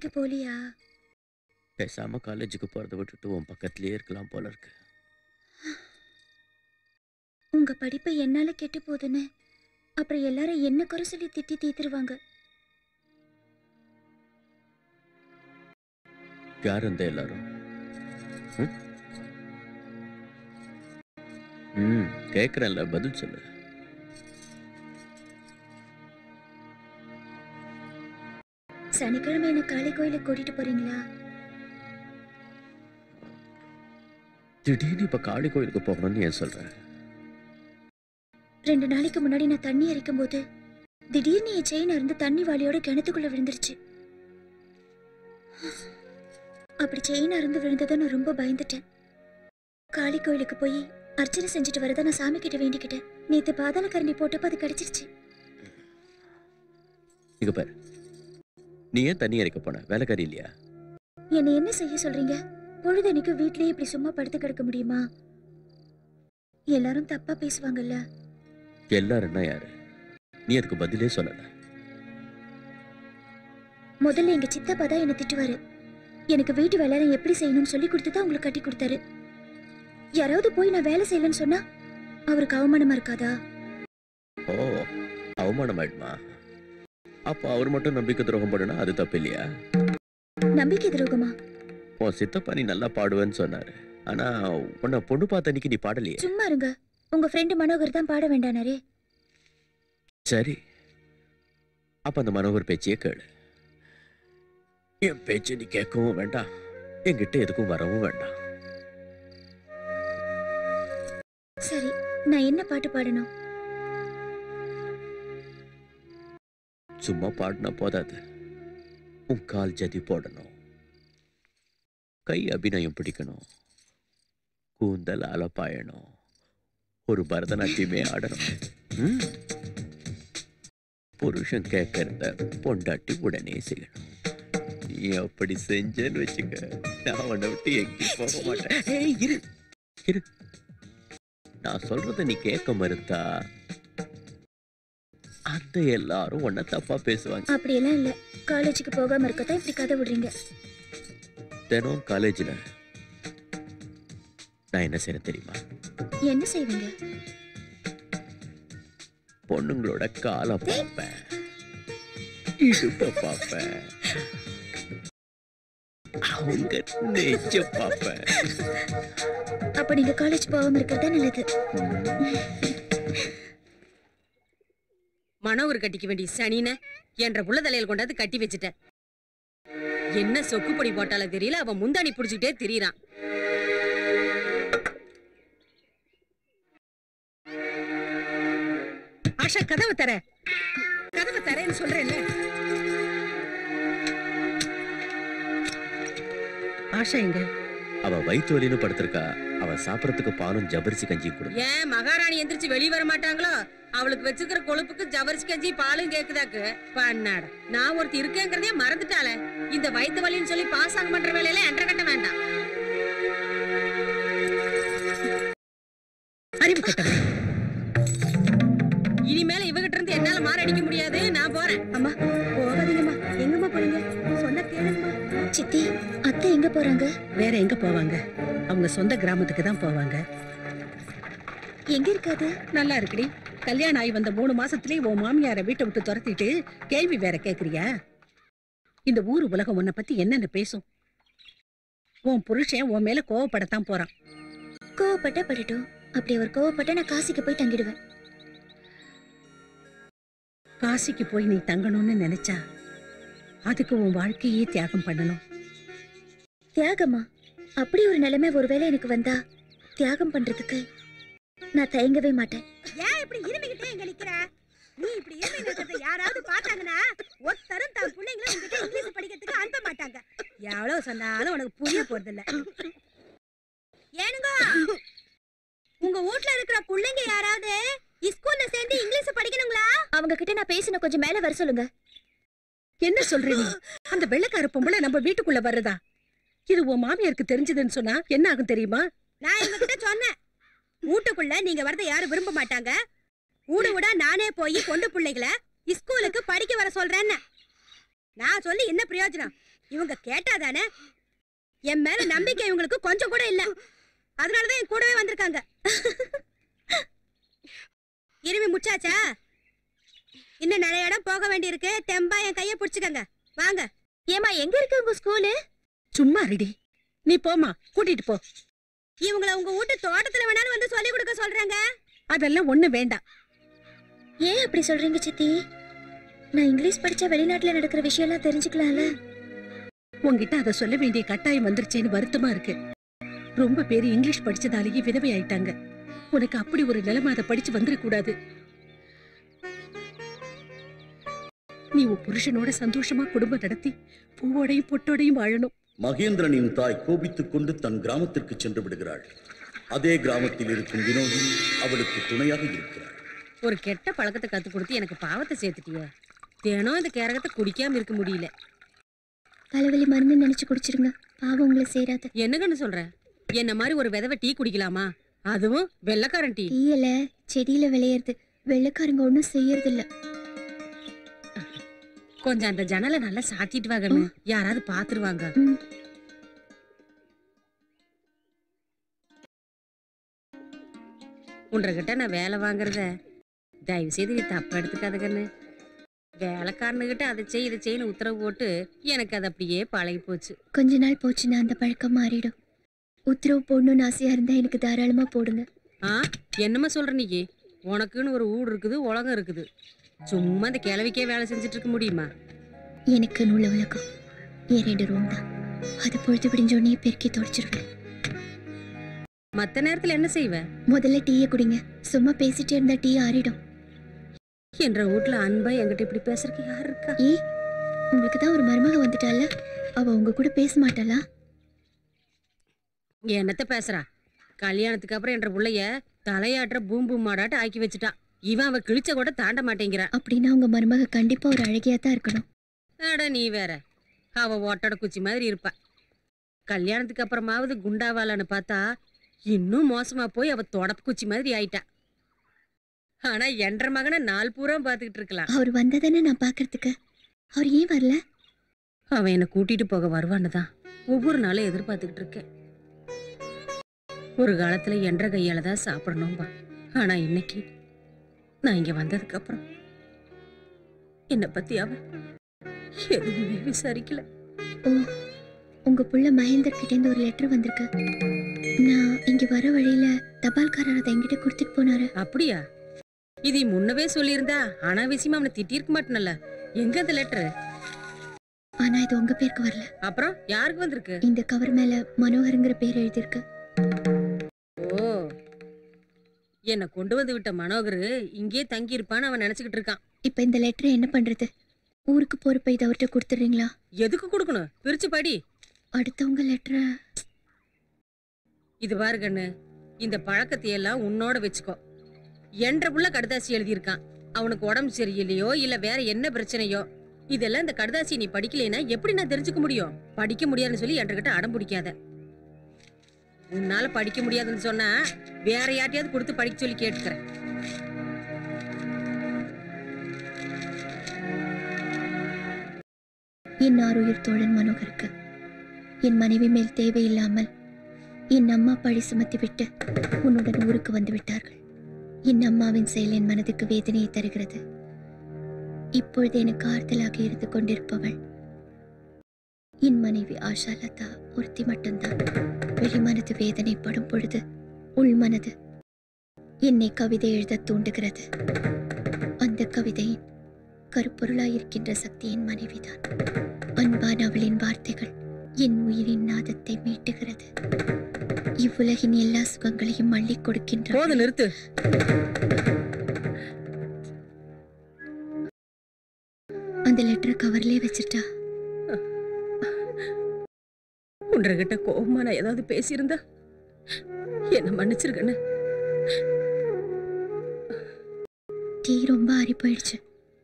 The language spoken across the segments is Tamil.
விட்டு போலியா பேசாம காலேஜுக்கு போறதை விட்டுட்டு உன் பக்கத்திலேயே இருக்கலாம் போல இருக்கு உங்க படிப்பு என்னால கெட்டு போகுதுன்னு அப்புறம் எல்லாரும் என்ன குறை சொல்லி திட்டி தீத்துருவாங்க யார் இந்த எல்லாரும் ம்? ம் கேக்குறேன்ல பதில் சொல்லு சனிக்கிழமை என்ன காளி கோயிலுக்கு கூட்டிட்டு போறீங்களா திடீர்னு இப்ப காளி கோயிலுக்கு போகணும்னு ஏன் சொல்ற ரெண்டு நாளைக்கு முன்னாடி நான் தண்ணி அரைக்கும் போது திடீர்னு என் செயின் அருந்து தண்ணி வாளியோட கிணத்துக்குள்ள விழுந்துருச்சு அப்படி செயின் அருந்து விழுந்ததை நான் ரொம்ப பயந்துட்டேன் காளி கோயிலுக்கு போய் அர்ச்சனை செஞ்சுட்டு வரத நான் சாமி கிட்ட வேண்டிக்கிட்டேன் நேத்து பாதாள கரண்டி போட்டப்ப அது கிடைச்சிருச்சு இங்க பாரு நீ ஏன் தண்ணி அரைக்க போன வேலைக்காரி இல்லையா என்னை என்ன செய்ய சொல்றீங்க பொழுதனைக்கு வீட்லயே இப்படி சும்மா படுத்து கிடக்க முடியுமா எல்லாரும் தப்பா பேசுவாங்கல்ல எல்லாருன்னா யாரு நீ அதுக்கு பதிலே சொல்லல முதல்ல எங்க சித்தப்பா தான் என்ன திட்டுவாரு எனக்கு வீட்டு வேலை நான் எப்படி செய்யணும்னு சொல்லி கொடுத்து தான் உங்களுக்கு கட்டி கொடுத்தாரு யாராவது போய் நான் வேலை செய்யலன்னு சொன்னா அவருக்கு அவமானமா இருக்காதா ஓ அவமானம் ஆயிடுமா அப்ப அவர் மட்டும் நம்பிக்கை துரோகம் பண்ணுனா அது தப்பு இல்லையா நம்பிக்கை துரோகமா உன் சித்தப்பா நீ நல்லா பாடுவேன்னு சொன்னாரு ஆனா உன்னை பொண்ணு பார்த்த அன்னைக்கு நீ பாடலையே சும்மா இருங்க உங்க ஃப்ரெண்டு மனோகர் தான் பாட வேண்டானாரே சரி அப்ப அந்த மனோகர் பேச்சையே கேளு என் பேச்சை நீ கேட்கவும் வேண்டாம் என்கிட்ட எதுக்கும் வரவும் வேண்டாம் சரி நான் என்ன பாட்டு பாடணும் சும்மா பாடினா போதாது உன் கால் ஜதி போடணும் கை அபிநயம் பிடிக்கணும் கூந்தல் அலப்பாயணும் ஒரு பரதநாட்டியமே ஆடணும் ம்? புருஷன் கேட்கறத பொண்டாட்டி உடனே செய்யணும் நீ அப்படி செஞ்சேன்னு வச்சுக்க நான் உன்னை விட்டு எங்கேயும் போக மாட்டேன் ஏய், இரு இரு நான் சொல்றத நீ கேட்க மறுத்தா அந்த எல்லாரும் உன்னை தப்பா பேசுவாங்க அப்படியெல்லாம் இல்ல காலேஜுக்கு போகாம இருக்கத்தான் இப்படி கதை விடுறீங்க தினம் காலேஜ்ல நான் என்ன செய்யறேன் தெரியுமா என்ன செய்வீங்க பொண்ணுங்களோட காலை பார்ப்பேன் இடுப்ப பார்ப்பேன் அவங்க நெச்ச பார்ப்பேன் அப்ப நீங்க காலேஜ் போகாம இருக்கிறதா நல்லது மனோகர் கட்டிக்க வேண்டிய சனின என்ற புள்ள தலையில கொண்டாந்து கட்டி வச்சுட்ட என்ன சொக்கு பொடி போட்டாலும் தெரியல அவன் முந்தாணி புடிச்சுக்கிட்டே திரியறான் ஆஷா கதவை தர கதவை தரேன்னு சொல்றேன்ல ஆஷா எங்க அவ வயிற்று வலின்னு படுத்திருக்கா அவ சாப்பிடறதுக்கு பாலும் ஜபரிசி கஞ்சி கொடு ஏன் மகாராணி எந்திரிச்சு வெளிய வர மாட்டாங்களோ அவளுக்கு வச்சிருக்கிற கொழுப்புக்கு ஜவரிசி கஞ்சி பாலும் கேக்குதாக்கு பண்ணாட நான் ஒருத்தி இருக்கேங்கிறதே மறந்துட்டாளே இந்த வயித்து வலின்னு சொல்லி பாஸ் ஆக பண்ற வேலையில என்ற கட்ட வேண்டாம் அறிவு கட்டவன் இனிமேல இவகிட்ட இருந்து என்னால மாரடிக்க முடியாது நான் போறேன் அம்மா போகாதீங்கம்மா எங்கம்மா போறீங்க சொன்ன கேளுங்கம்மா சித்தி அத்தை எங்க போறாங்க வேற எங்க போவாங்க அவங்க சொந்த கிராமத்துக்கு தான் போவாங்க எங்க இருக்காது நல்லா இருக்குடி கல்யாணம் ஆகி வந்த மூணு மாசத்துலயே உன் மாமியார வீட்டை விட்டு துரத்திட்டு கேள்வி வேற கேக்குறியா இந்த ஊர் உலகம் உன்னை பத்தி என்னென்ன பேசும் உன் புருஷன் உன் மேல கோவப்படத்தான் போறான் கோவப்பட்ட படட்டும் அப்படி அவர் கோவப்பட்ட நான் காசிக்கு போய் தங்கிடுவேன் காசிக்கு போய் நீ தங்கணும்னு நினைச்சா அதுக்கு உன் வாழ்க்கையே தியாகம் பண்ணணும் தியாகமா அப்படி ஒரு நிலைமை ஒருவேளை எனக்கு வந்தா தியாகம் பண்றதுக்கு நான் தயங்கவே மாட்டேன் ஏன் இப்படி இருமிக்கிட்டே இங்க நிக்கிற நீ இப்படி இருமி நிக்கிறத யாராவது பார்த்தாங்கன்னா ஒருத்தரும் தன் பிள்ளைங்களை உங்ககிட்ட இங்கிலீஷ் படிக்கிறதுக்கு அனுப்ப மாட்டாங்க எவ்வளவு சொன்னாலும் உனக்கு புரிய போறது இல்ல ஏனுங்க உங்க வீட்ல இருக்கிற பிள்ளைங்க யாராவது ஸ்கூல்ல சேர்ந்து இங்கிலீஷ் படிக்கணுங்களா அவங்க கிட்ட நான் பேசின கொஞ்சம் மேல வர சொல்லுங்க என்ன சொல்ற நீ அந்த வெள்ளைக்கார பொம்பளை நம்ம வீட்டுக்குள்ள வர்றதா இது உன் மாமியாருக்கு தெரிஞ்சதுன்னு சொன்னா என்ன ஆகும் தெரியுமா நான் இவங்க கிட்ட சொன்னேன் வீட்டுக்குள்ள நீங்க வரத யாரும் விரும்ப மாட்டாங்க ஊடு விடா நானே போய் பொண்டு பிள்ளைகளை ஸ்கூலுக்கு படிக்க வர சொல்றேன்னு நான் சொல்லி என்ன பிரயோஜனம் இவங்க கேட்டாதானே என் மேல நம்பிக்கை இவங்களுக்கு கொஞ்சம் கூட இல்ல அதனாலதான் என் கூடவே வந்திருக்காங்க இருமி முச்சாச்சா இன்னும் நிறைய இடம் போக வேண்டியிருக்கு தெம்பா என் கைய புடிச்சுக்கங்க வாங்க ஏமா எங்க இருக்கு உங்க ஸ்கூலு சும்மா ரெடி நீ போமா கூட்டிட்டு போ இவங்கள உங்க வீட்டு தோட்டத்துல வேணாலும் வந்து சொல்லி கொடுக்க சொல்றாங்க அதெல்லாம் ஒண்ணு வேண்டாம் ஏன் அப்படி சொல்றீங்க சித்தி நான் இங்கிலீஷ் படிச்சா வெளிநாட்டுல நடக்கிற விஷயம்லாம் தெரிஞ்சுக்கலாம்ல உன்கிட்ட அதை சொல்ல வேண்டிய கட்டாயம் வந்துருச்சேன்னு வருத்தமா இருக்கு ரொம்ப பேர் இங்கிலீஷ் படிச்சதாலேயே விதவை ஆயிட்டாங்க உனக்கு அப்படி ஒரு நிலைமை அதை படிச்சு வந்துடக்கூடாது நீ உன் புருஷனோட சந்தோஷமா குடும்பம் நடத்தி பூவோடையும் பொட்டோடையும் வாழணும் மகேந்திரனின் தாய் கோபித்துக் கொண்டு தன் கிராமத்திற்கு சென்று விடுகிறாள் அதே கிராமத்தில் இருக்கும் வினோதி அவளுக்கு துணையாக இருக்கிறாள் ஒரு கெட்ட பழக்கத்தை கத்து கொடுத்து எனக்கு பாவத்தை சேர்த்துட்டிய தினம் இந்த கேரகத்தை குடிக்காம இருக்க முடியல தலைவலி மருந்து நினைச்சு குடிச்சிருங்க பாவம் உங்களை சேராது என்னங்கன்னு சொல்ற என்ன மாதிரி ஒரு விதவை டீ குடிக்கலாமா அதுவும் வெள்ளைக்காரன் டீ டீயல செடியில விளையிறது வெள்ளைக்காரங்க ஒண்ணும் செய்யறது இல்ல கொஞ்சம் அந்த ஜன்னலை நல்லா சாத்திட்டு வாங்கன்னு யாராவது பாத்துருவாங்க ம். உன்றகிட்ட நான் வேலை வாங்குறத தயவு செய்து நீ தப்பா எடுத்துக்காத கண்ணு வேலைக்காரனுகிட்ட அதை செய் இதை செய்யு உத்தரவு போட்டு எனக்கு அது அப்படியே பழகி போச்சு கொஞ்ச நாள் போச்சுன்னா அந்த பழக்கம் மாறிடும் உத்தரவு போடணும்னு ஆசையா இருந்தா எனக்கு தாராளமா போடுங்க ஆ என்னம்மா சொல்ற நீ உனக்குன்னு ஒரு ஊடு இருக்குது உலகம் இருக்குது சும்மா இந்த கிழவிக்கே வேலை செஞ்சுட்டு இருக்க முடியுமா எனக்கு நூல உலகம் என் ரெண்டு ரூம் தான் அது பொழுது விடிஞ்சோடனே பெருக்கி தொடச்சிருவேன் மத்த நேரத்துல என்ன செய்வ முதல்ல டீயை குடிங்க சும்மா பேசிட்டே இருந்தா டீ ஆறிடும் என்ற வீட்ல அன்பா என்கிட்ட இப்படி பேசுறதுக்கு யார் இருக்கா ஏ உங்களுக்கு தான் ஒரு மருமக வந்துட்டால அவ உங்க கூட பேச மாட்டாளா என்னத்த பேசுறா கல்யாணத்துக்கு அப்புறம் என்ற புள்ளைய தலையாட்டுற பூம்பு மாடாட்ட ஆக்கி வச்சுட்டான் இவன் அவ கிழிச்ச கூட தாண்ட மாட்டேங்கிறான் அப்படின்னா உங்க மருமக கண்டிப்பா ஒரு அழகியா தான் இருக்கணும் அட நீ வேற அவ ஓட்டட குச்சி மாதிரி இருப்பா கல்யாணத்துக்கு அப்புறமாவது குண்டாவாளான்னு பார்த்தா இன்னும் மோசமா போய் அவ தொடப்பு குச்சி மாதிரி ஆயிட்டா ஆனா என்ற மகனை நாள் பூரா பாத்துக்கிட்டு இருக்கலாம் அவர் வந்ததானே நான் பாக்குறதுக்கு அவர் ஏன் வரல அவன் என்னை கூட்டிட்டு போக வருவான்னு தான் ஒவ்வொரு நாளும் எதிர்பார்த்துக்கிட்டு இருக்கேன் ஒரு காலத்துல என்ற கையால தான் சாப்பிடணும்பா ஆனா இன்னைக்கு நான் இங்க வந்ததுக்கு அப்புறம் என்னை பத்தி அவன் எதுவுமே விசாரிக்கல ஓ உங்க புள்ள மகேந்தர் கிட்ட இருந்து ஒரு லெட்டர் வந்திருக்கு நான் இங்க வர வழியில தபால்காரர் அதை என்கிட்ட கொடுத்துட்டு போனாரு அப்படியா இது முன்னவே சொல்லியிருந்தா அனாவசியமா அவனை திட்டிருக்க மாட்டேனல்ல எங்க அந்த லெட்டர் ஆனா இது உங்க பேருக்கு வரல அப்புறம் யாருக்கு வந்திருக்கு இந்த கவர் மேல மனோகருங்கிற பேர் எழுதியிருக்கு ஓ என்னை கொண்டு வந்து விட்ட மனோகர் இங்கே தங்கி இருப்பான்னு அவன் நினைச்சுக்கிட்டு இருக்கான் இப்ப இந்த லெட்டரை என்ன பண்றது ஊருக்கு போறப்ப இதை அவர்கிட்ட கொடுத்துறீங்களா எதுக்கு கொடுக்கணும் பிரிச்சு படி அடுத்தவங்க லெட்டரை இது பாரு கண்ணு இந்த பழக்கத்தை எல்லாம் உன்னோட வச்சுக்கோ என்ற புள்ள கடுதாசி எழுதியிருக்கான் அவனுக்கு உடம்பு சரியில்லையோ இல்ல வேற என்ன பிரச்சனையோ இதெல்லாம் இந்த கடுதாசி நீ படிக்கலைன்னா எப்படி நான் தெரிஞ்சுக்க முடியும் படிக்க முடியாதுன்னு சொல்லி என்கிட்ட அடம் பிடிக்காத உன்னால படிக்க முடியாதுன்னு சொன்னா வேற யார்ட்டையாவது கொடுத்து படிக்க சொல்லி கேட்டுக்கிறேன் என் ஆறுயிர் தோழன் மனோகருக்கு என் மனைவி மேல் தேவையில்லாமல் என் அம்மா பழி சுமத்தி விட்டு உன்னுடன் ஊருக்கு வந்து விட்டார்கள் என் அம்மாவின் செயல் என் மனதுக்கு வேதனையை தருகிறது இப்பொழுது எனக்கு ஆறுதலாக இருந்து கொண்டிருப்பவள் என் மனைவி ஆஷா லதா ஒருத்தி மட்டும்தான் வெளிமனது வேதனைப்படும் பொழுது உள்மனது என்னை கவிதை எழுத தூண்டுகிறது அந்த கவிதையின் கருப்பொருளாயிருக்கின்ற சக்தி என் மனைவிதான் அன்பான அவளின் வார்த்தைகள் என் உயிரின் நாதத்தை மீட்டுகிறது இவ்வுலகின் எல்லா சுகங்களையும் அள்ளிக் கொடுக்கின்ற போது நிறுத்து அந்த லெட்டர் கவர்லயே வச்சிட்டா உன்றகிட்ட கோபமா நான் ஏதாவது பேசியிருந்தா என்ன மன்னிச்சிருக்கண்ணு டீ ரொம்ப ஆறி போயிடுச்சு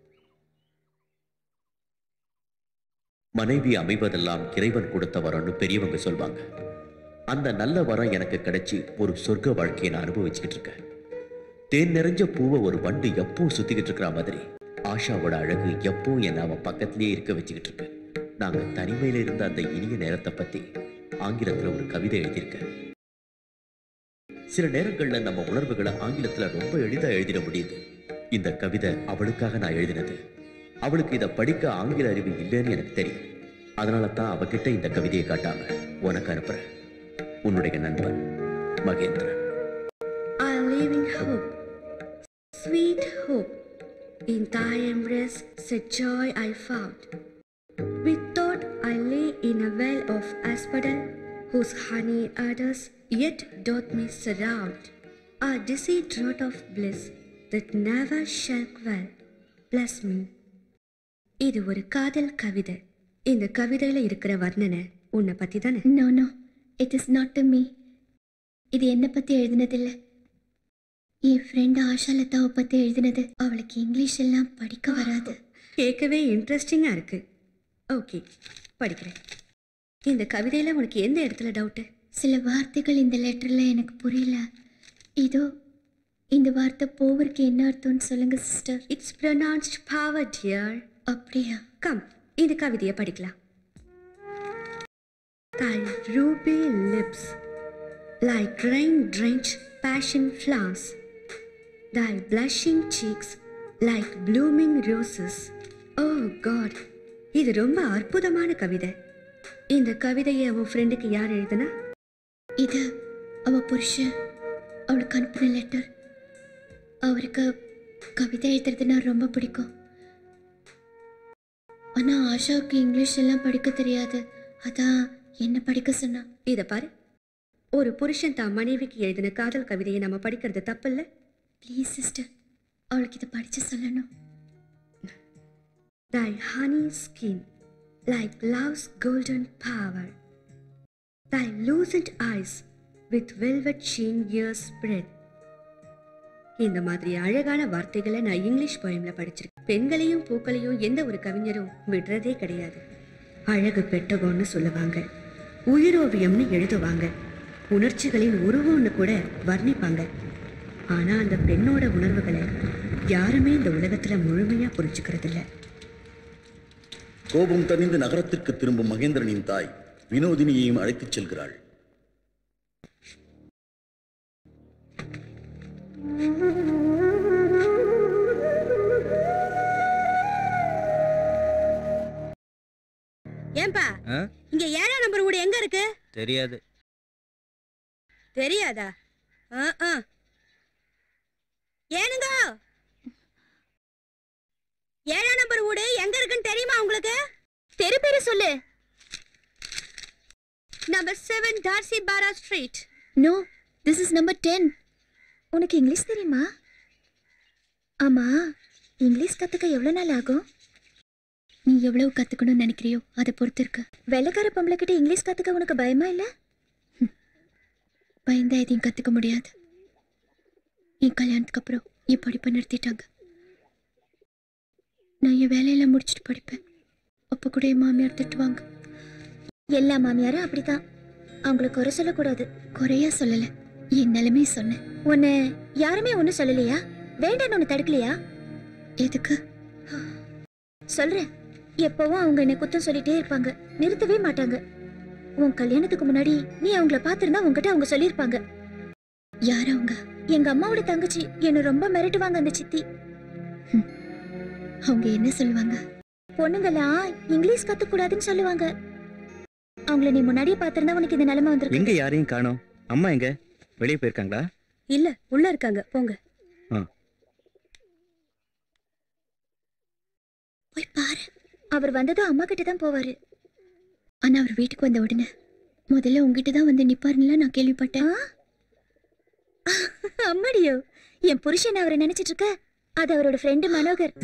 மனைவி அமைவதெல்லாம் இறைவன் கொடுத்த வரம்னு பெரியவங்க சொல்வாங்க அந்த நல்ல வரம் எனக்கு கிடைச்சி ஒரு சொர்க்க வாழ்க்கையை நான் அனுபவிச்சுக்கிட்டு இருக்கேன் தேன் நிறைஞ்ச பூவை ஒரு வண்டு எப்பவும் சுத்திக்கிட்டு இருக்கிற மாதிரி ஆஷாவோட அழகு எப்பவும் என்ன அவன் பக்கத்திலேயே இருக்க வச்சுக்கிட்டு இருக்கு நாங்க தனிமையில இருந்த அந்த இனிய நேரத்தை பத்தி ஆங்கிலத்துல ஒரு கவிதை எழுதியிருக்கேன் சில நேரங்கள்ல நம்ம உணர்வுகளை ஆங்கிலத்துல ரொம்ப எளிதா எழுதிட முடியுது இந்த கவிதை அவளுக்காக நான் எழுதினது அவளுக்கு இதை படிக்க ஆங்கில அறிவு இல்லைன்னு எனக்கு தெரியும் அதனால தான் அவகிட்ட இந்த கவிதையை காட்டாம உனக்கு அனுப்புறேன் உன்னுடைய நண்பன் Mahendran I live in hope, sweet hope. In thy embrace, such joy I found. We thought I lay in a well of asphodel, whose honey others yet doth me surround. A dizzy draught of bliss that never shall quell. Bless me. இது ஒரு காதல் கவிதை இந்த கவிதையில இருக்கிற வர்ணனை உன்னை பத்தி தானே no no it is not to me இது என்னை பற்றி எழுதினதில்ல என் ஃப்ரெண்ட் ஆஷா லதாவை பற்றி எழுதினது அவளுக்கு இங்கிலீஷ் எல்லாம் படிக்க வராது கேட்கவே இன்ட்ரெஸ்டிங்காக இருக்கு ஓகே படிக்கிறேன் இந்த கவிதையில் உனக்கு எந்த இடத்துல டவுட்டு சில வார்த்தைகள் இந்த லெட்டரில் எனக்கு புரியல இதோ இந்த வார்த்தை போவருக்கு என்ன அர்த்தம்னு சொல்லுங்க sister it's pronounced power dear அப்படியா கம் இந்த கவிதையை படிக்கலாம் Thy ruby lips, like rain-drenched passion flowers, thy blushing cheeks, like blooming roses. Oh God, இது ரொம்ப அற்புதமான கவிதை இந்த கவிதையை உன் ஃப்ரெண்டுக்கு யார் எழுதுனா இது அவ புருஷன் அவளுக்கு அனுப்பின லெட்டர் அவருக்கு கவிதை எழுதுறதுன்னா ரொம்ப பிடிக்கும் ஆனா ஆஷாவுக்கு இங்கிலீஷ் எல்லாம் படிக்க தெரியாது அதான் என்ன படிக்க சொன்னா இதை பாரு ஒரு புருஷன் தான் மனைவிக்கு எழுதின காதல் கவிதையை நம்ம படிக்கிறது தப்பில்ல ப்ளீஸ் சிஸ்டர் அவளுக்கு இதை படிச்சு சொல்லணும் Thy honey skin, like love's golden power. Thy lucent eyes, with velvet sheen years spread. இந்த மாதிரி அழகான வார்த்தைகளை நான் இங்கிலீஷ் போயம்ல படிச்சிருக்கேன் பெண்களையும் பூக்களையும் எந்த ஒரு கவிஞரும் விடுறதே கிடையாது அழகு பெட்டகம்னு சொல்லுவாங்க உயிரோவியம்னு எழுதுவாங்க உணர்ச்சிகளின் உருவம்னு கூட வர்ணிப்பாங்க ஆனா அந்த பெண்ணோட உணர்வுகளை யாருமே இந்த உலகத்துல முழுமையா புரிஞ்சுக்கிறது இல்ல கோபம் தணிந்து நகரத்திற்கு திரும்பும் மகேந்திரனின் தாய் வினோதினியையும் அழைத்துச் செல்கிறாள் ஏன்பா ஆ? இங்க ஏழாம் நம்பர் வீடு எங்க இருக்கு தெரியாது தெரியாதா ஆ, ஆ. ஏனுங்க ஏழாம் நம்பர் வீடு எங்க இருக்குன்னு தெரியுமா உங்களுக்கு தெரு பேரு சொல்லு நம்பர் செவன் டார்சி பாரா street no this is number ten உனக்கு இங்கிலீஷ் தெரியுமா ஆமா இங்கிலீஷ் கத்துக்க எவ்வளோ நாள் ஆகும் நீ எவ்வளவு கத்துக்கணும்னு நினைக்கிறியோ அதை பொறுத்து இருக்கு வெள்ளைக்கார பொம்பளை கிட்ட இங்கிலீஷ் கத்துக்க உனக்கு பயமா இல்ல ஹம். பயந்தா எதையும் கத்துக்க முடியாது என் கல்யாணத்துக்கு அப்புறம் என் படிப்பை நிறுத்திட்டாங்க நான் என் வேலையெல்லாம் முடிச்சுட்டு படிப்பேன் அப்போ கூட என் மாமியார் திட்டுவாங்க எல்லா மாமியாரும் அப்படிதான் அவங்கள குறை சொல்லக்கூடாது குறையா சொல்லல என் நிலைமையை சொன்னேன் உன்னை யாருமே ஒன்றும் சொல்லலையா வேண்டான்னு ஒன்று தடுக்கலையா எதுக்கு சொல்றேன் எப்பவும் அவங்க என்னை குத்தம் சொல்லிட்டே இருப்பாங்க நிறுத்தவே மாட்டாங்க உன் கல்யாணத்துக்கு முன்னாடி நீ அவங்கள பார்த்திருந்தா உன்கிட்ட அவங்க சொல்லியிருப்பாங்க யார் அவங்க எங்க அம்மாவோட தங்கச்சி என்னை ரொம்ப மிரட்டுவாங்க அந்த சித்தி ஹம். அவங்க என்ன சொல்லுவாங்க பொண்ணுங்களாம் இங்கிலீஷ் கத்துக்கூடாதுன்னு சொல்லுவாங்க அவங்கள நீ முன்னாடியே பார்த்திருந்தா உனக்கு இந்த நிலைமை வந்திருக்கு எங்க யாரையும் காணோம் அம்மா எங்க வெளியே போயிருக்காங்களா இல்ல உள்ள இருக்காங்க போங்க போய் பாரு அவர் வந்ததும் அம்மா கிட்ட தான் போவாரு ஆனா அவர் வீட்டுக்கு வந்த உடனே முதல்ல உங்ககிட்ட தான் வந்து நிப்பாருன்னு நான் கேள்விப்பட்டேன் அம்மாடியோ என் புருஷன் அவரை நினைச்சிட்டு இருக்க அது அவரோட ஃப்ரெண்டு மனோகர்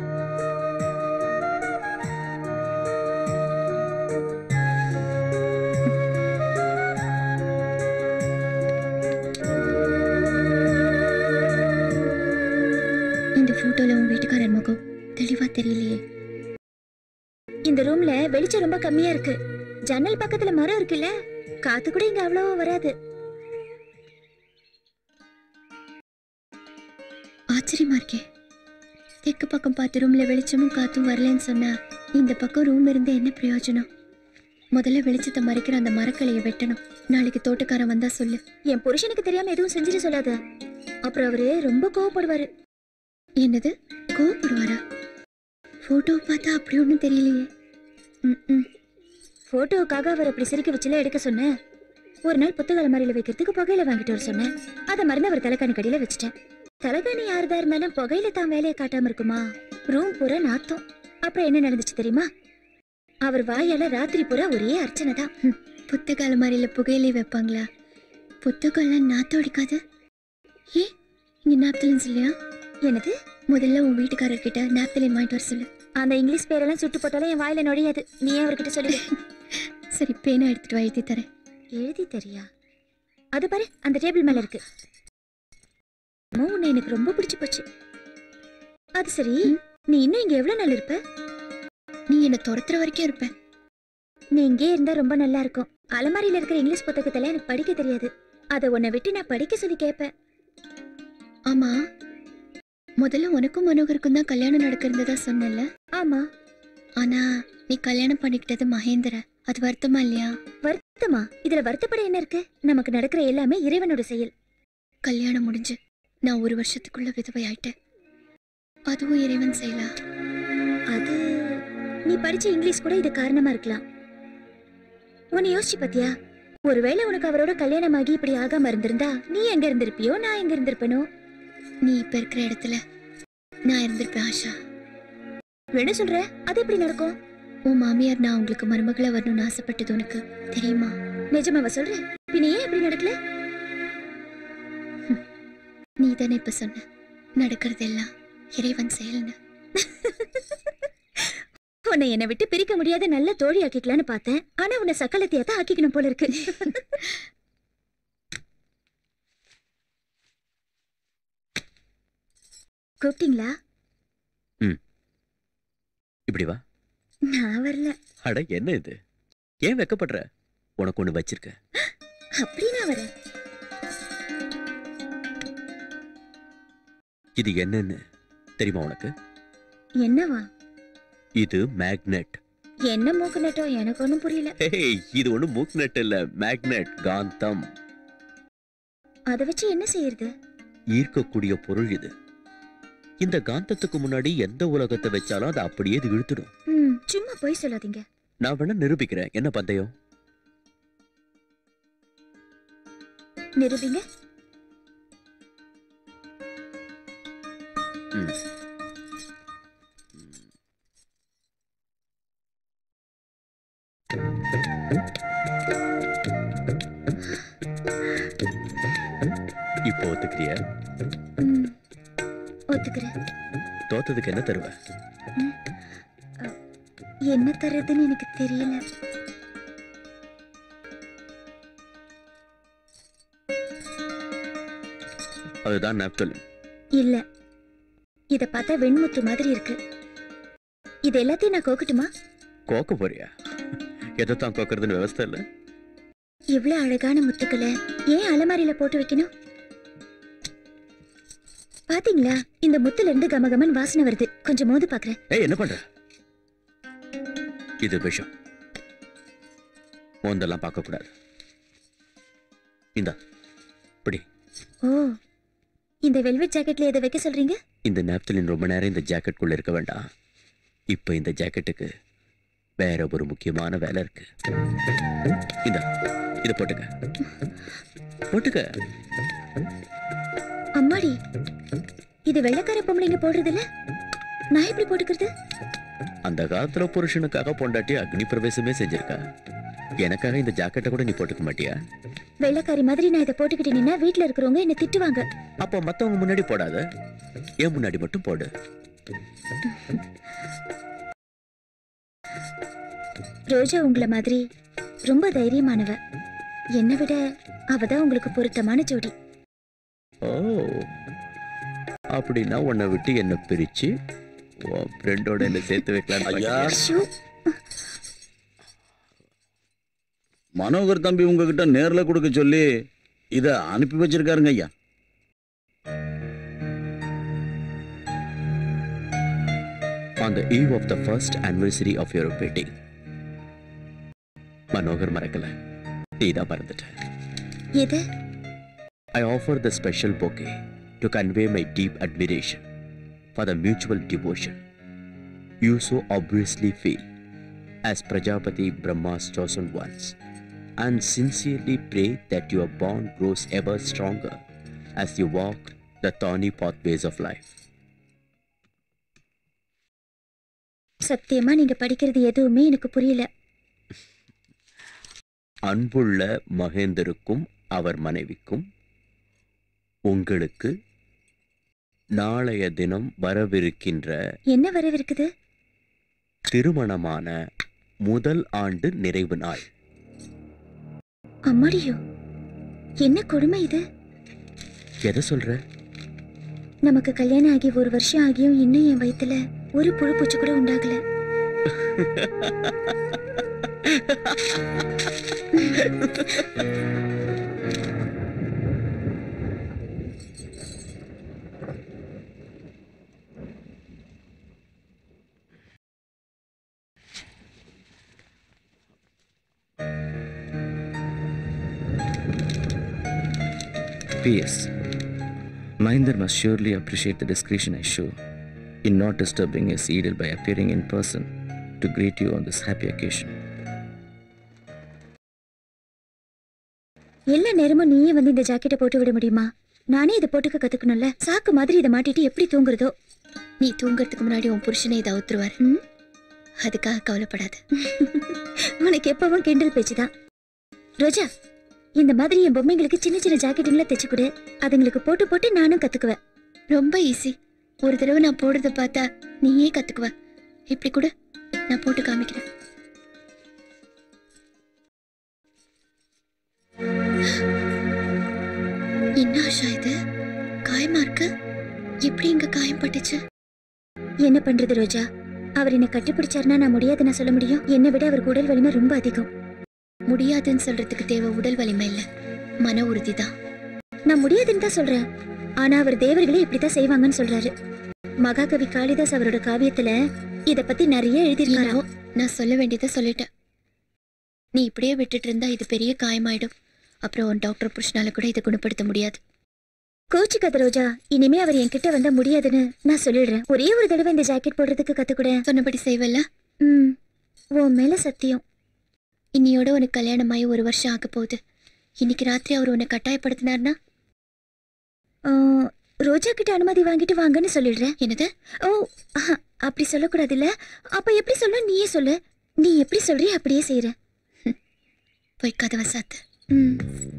இந்த போட்டோல உன் வீட்டுக்காரர் முகம் தெளிவா தெரியலையே இந்த ரூம்ல வெளிச்சம் ரொம்ப கம்மியா இருக்கு ஜன்னல் பக்கத்துல மரம் இருக்குல்ல காத்து கூட இங்க அவ்வளவா வராது ஆச்சரியமா இருக்கே தெற்கு பக்கம் பார்த்து ரூம்ல வெளிச்சமும் காத்தும் வரலன்னு சொன்னா இந்த பக்கம் ரூம் இருந்து என்ன பிரயோஜனம் முதல்ல வெளிச்சத்தை மறைக்கிற அந்த மரக்கலையை வெட்டணும் நாளைக்கு தோட்டக்காரன் வந்தா சொல்லு என் புருஷனுக்கு தெரியாம எதுவும் செஞ்சுட்டு சொல்லாத அப்புறம் அவரு ரொம்ப கோவப்படுவாரு என்னது கோவப்படுவாரா போட்டோ பார்த்தா அப்படி ஒன்றும் தெரியலையே ம் போட்டோவுக்காக அவர் அப்படி சிரிக்க வச்சுல எடுக்க சொன்னேன் ஒரு நாள் புத்தக அலமாரியில வைக்கிறதுக்கு புகையில வாங்கிட்டு வர சொன்னேன் அதை மறந்து அவர் தலைக்காணி கடியில வச்சுட்டேன் தலைகாணி யாருதா இருந்தாலும் புகையில தான் வேலையை காட்டாம இருக்குமா ரூம் பூரா நாத்தம் அப்புறம் என்ன நடந்துச்சு தெரியுமா அவர் வாயால ராத்திரி பூரா ஒரே அர்ச்சனை தான் புத்தக அலமாரியில புகையிலை வைப்பாங்களா புத்தகம்லாம் நாத்தம் அடிக்காது ஏ இங்க நாப்தலின்ஸ் இல்லையா என்னது முதல்ல உன் வீட்டுக்காரர்கிட்ட நாப்தலின் வாங்கிட்டு வர சொல்லு அந்த இங்கிலீஷ் பேரெல்லாம் சுட்டு போட்டாலும் என் வாயில நுழையாது நீ ஏன் அவர்கிட்ட சொல்லு சரி பேனா எடுத்துட்டு வா எழுதி தரேன் எழுதி தரியா அது பாரு அந்த டேபிள் மேல இருக்கு அம்மா, உன்னை எனக்கு ரொம்ப பிடிச்சு போச்சு அது சரி நீ இன்னும் இங்க எவ்வளவு நாள் இருப்ப நீ என்ன துரத்துற வரைக்கும் இருப்பேன் நீ இங்கே இருந்தா ரொம்ப நல்லா இருக்கும் அலமாரியில இருக்கிற இங்கிலீஷ் புத்தகத்துல எனக்கு படிக்க தெரியாது அதை உன்னை விட்டு நான் படிக்க சொல்லி கேட்பேன் ஆமா முதல்ல உனக்கும் மனோகருக்கும் தான் கல்யாணம் நடக்கிறதா சொன்னல ஆமா ஆனா நீ கல்யாணம் பண்ணிக்கிட்டது மகேந்திர அது வருத்தமா இல்லையா வருத்தமா இதுல வருத்தப்பட என்ன இருக்கு நமக்கு நடக்கிற எல்லாமே இறைவனோட செயல் கல்யாணம் முடிஞ்சு நான் ஒரு வருஷத்துக்குள்ள விதவை ஆயிட்டேன் அதுவும் இறைவன் செய்யலாம் அது நீ படிச்ச இங்கிலீஷ் கூட இது காரணமா இருக்கலாம் உன்னை யோசிச்சு பாத்தியா ஒருவேளை உனக்கு அவரோட கல்யாணமாகி இப்படி ஆகாம இருந்திருந்தா நீ எங்க இருந்திருப்பியோ நான் எங்க இருந்திருப்பேனோ நீ இப்ப இருக்கிற இடத்துல நான் இருந்திருப்பேன் ஆஷா என்ன சொல்ற அது எப்படி நடக்கும் உன் மாமியார் நான் உங்களுக்கு மருமகளா வரணும்னு ஆசைப்பட்டது உனக்கு தெரியுமா நிஜமாவா சொல்ற பின்ன ஏன் இப்படி நடக்கல நீ தானே இப்ப சொன்ன நடக்கிறதெல்லாம் இறைவன் செயல்னு உன்னை என்னை விட்டு பிரிக்க முடியாத நல்ல தோழி ஆக்கிக்கலான்னு பார்த்தேன் ஆனா உன்னை சக்கலத்தையா தான் ஆக்கிக்கணும் போல இருக்கு கூப்பிட்டீங்களா இப்படி வா நான் வரல அட என்ன இது ஏன் வெக்கப்படுற உனக்கு ஒண்ணு வச்சிருக்க அப்படி நான் வரேன் இது என்னன்னு தெரியுமா உனக்கு என்னவா இது மேக்னெட் என்ன மூக்கு நட்டோம் எனக்கு ஒண்ணும் புரியல ஹேய் இது ஒண்ணு மூக்னெட் இல்ல மேக்னெட் காந்தம் அதை வச்சு என்ன செய்யறது ஈர்க்கக்கூடிய பொருள் இது இந்த காந்தத்துக்கு முன்னாடி எந்த உலகத்தை வச்சாலும் அதை அப்படியே இது இழுத்துடும் ம், சும்மா போய் சொல்லாதீங்க நான் வேணா நிரூபிக்கிறேன் என்ன பந்தயம் நிரூபிங்க ம். இப்போ ஒத்துக்கிறியா ம், ஒத்துக்கிறேன் தோத்ததுக்கு என்ன தருவ என்ன தர்றதுன்னு எனக்கு தெரியல அதுதான் நாப்தலின் இல்ல இத பார்த்தா வெண்முத்து மாதிரி இருக்கு இது எல்லாத்தையும் நான் கோக்கட்டுமா கோக்க போறியா எதைத்தான் கோக்கறதுன்னு விவஸ்தை இல்ல இவ்ளோ அழகான முத்துக்களை ஏன் அலமாரியில போட்டு வைக்கணும் பாத்தீங்களா இந்த முத்துல இருந்து கமகமன் வாசனை வருது கொஞ்சம் மோது பாக்குறேன் ஏய் என்ன பண்ற இது விஷம் மோந்தெல்லாம் பார்க்க கூடாது இந்தா பிடி ஓ இந்த வெல்வெட் ஜாக்கெட்ல எதை வைக்க சொல்றீங்க இந்த நாப்தலின் ரொம்ப நேரம் இந்த ஜாக்கெட்டுக்குள்ள இருக்க வேண்டாம் இப்போ இந்த ஜாக்கெட்டுக்கு வேற ஒரு முக்கியமான வேலை இருக்கு இந்தா இதை போட்டுக்க போட்டுக்க அம்மாடி இது வெள்ளக்கார பொம்பளைங்க போடுறது இல்ல நான் எப்படி போட்டுக்கிறது அந்த காலத்துல புருஷனுக்காக பொண்டாட்டி அக்னி பிரவேசமே செஞ்சிருக்கா எனக்காக இந்த ஜாக்கெட்டை கூட நீ போட்டுக்க மாட்டியா வெள்ளக்காரி மாதிரி நான் இதை போட்டுக்கிட்டு நின்னா வீட்ல இருக்கிறவங்க என்ன திட்டுவாங்க அப்போ மத்தவங்க முன்னாடி போடாத என் முன்னாடி மட்டும் போடு ரோஜா உங்களை மாதிரி ரொம்ப தைரியமானவ என்னை விட அவ தான் உங்களுக்கு பொருத்தமான ஜோடி ஓ அப்படின்னா உன்னை விட்டு என்ன பிரிச்சு உன் ஃப்ரெண்டோட என்ன சேர்த்து வைக்கலாம் ஐயா. ஷூ மனோகர் தம்பி உங்ககிட்ட நேர்ல கொடுக்க சொல்லி இத அனுப்பி வச்சிருக்காருங்க ஐயா on the eve of the first anniversary of your wedding. Manohar மறக்கல நீதான் மறந்துட்ட எது I offer the special bouquet to convey my deep admiration for the mutual devotion you so obviously feel as Prajapati Brahma's chosen ones and sincerely pray that your bond grows ever stronger as you walk the thorny pathways of life. சத்தியமா நீங்க படிக்கிறது எதுவுமே எனக்கு புரியல அன்புள்ள மகேந்தருக்கும் அவர் மனைவிக்கும் உங்களுக்கு நாளைய தினம் வரவிருக்கின்ற என்ன வரவிருக்குது திருமணமான முதல் ஆண்டு நிறைவு நாள் அம்மாடியோ என்ன கொடுமை இது எதை சொல்ற நமக்கு கல்யாணம் ஆகி ஒரு வருஷம் ஆகியும் இன்னும் என் வயித்துல ஒரு புழு பூச்சி கூட உண்டாகல P.S. Mahinder must surely appreciate the discretion I show in not disturbing his idol by appearing in person to greet you on this happy occasion. எல்லா நேரமும் நீயே வந்து இந்த ஜாக்கெட்டை போட்டு விட முடியுமா நானே இதை போட்டுக்க கத்துக்கணும்ல சாக்கு மாதிரி இதை மாட்டிட்டு எப்படி தூங்குறதோ நீ தூங்குறதுக்கு முன்னாடி உன் புருஷனை இதை அவுத்துருவார் ம்? அதுக்காக கவலைப்படாத உனக்கு எப்பவும் கிண்டல் பேச்சுதான் ரோஜா இந்த மாதிரி என் பொம்மைங்களுக்கு சின்ன சின்ன ஜாக்கெட்டுங்களா தைச்சு கொடு அதுங்களுக்கு போட்டு போட்டு நானும் கத்துக்குவேன் ரொம்ப ஈஸி ஒரு தடவை நான் போடுறத பார்த்தா நீயே கத்துக்குவ இப்படி கூட நான் போட்டு காமிக்கிறேன் என்ன ஆஷா இது காயமா இருக்கு எப்படி இங்க காயம் பட்டுச்சு என்ன பண்றது ரோஜா அவர் என்ன கட்டிப்பிடிச்சாருன்னா நான் முடியாதுன்னு சொல்ல முடியும் என்னை விட அவருக்கு உடல் வலிமை ரொம்ப அதிகம் முடியாதுன்னு சொல்றதுக்கு தேவை உடல் வலிமை இல்ல மன உறுதிதான் நான் முடியாதுன்னு தான் சொல்றேன் ஆனா அவர் தேவர்களே இப்படித்தான் செய்வாங்கன்னு சொல்றாரு மகாகவி காளிதாஸ் அவரோட காவியத்துல இத பத்தி நிறைய எழுதியிருக்காரு இன்னும் நான் சொல்ல வேண்டியதை சொல்லிட்டேன் நீ இப்படியே விட்டுட்டு இருந்தா இது பெரிய காயமாயிடும் அப்புறம் உன் டாக்டர் புருஷனால கூட இதை குணப்படுத்த முடியாது கோச்சிக்காத ரோஜா இனிமே அவர் என்கிட்ட வந்தா முடியாதுன்னு நான் சொல்லிடுறேன் ஒரே ஒரு தடவை இந்த ஜாக்கெட் போடுறதுக்கு கத்துக்கூட சொன்னபடி செய்வல்ல ம் உன் மேல சத்தியம் இன்னியோட உனக்கு கல்யாணமாயி ஒரு வருஷம் ஆக போகுது இன்னைக்கு ராத்திரி அவர் உன்னை கட்டாயப்படுத்தினார்னா ஆ, ரோஜா கிட்ட அனுமதி வாங்கிட்டு வாங்கன்னு சொல்லிடுறேன் என்னது ஓ ஆஹா, அப்படி சொல்லக்கூடாது இல்ல அப்ப எப்படி சொல்ல நீயே சொல்லு நீ எப்படி சொல்றிய அப்படியே செய்யற போய் கதவை சாத்து ம்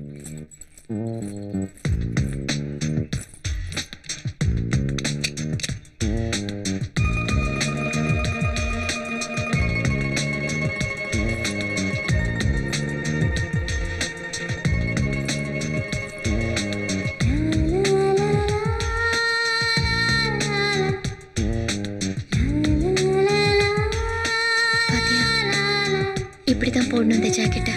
பாத்தியா இப்படிதான் போடணும் இந்த ஜாக்கெட்டை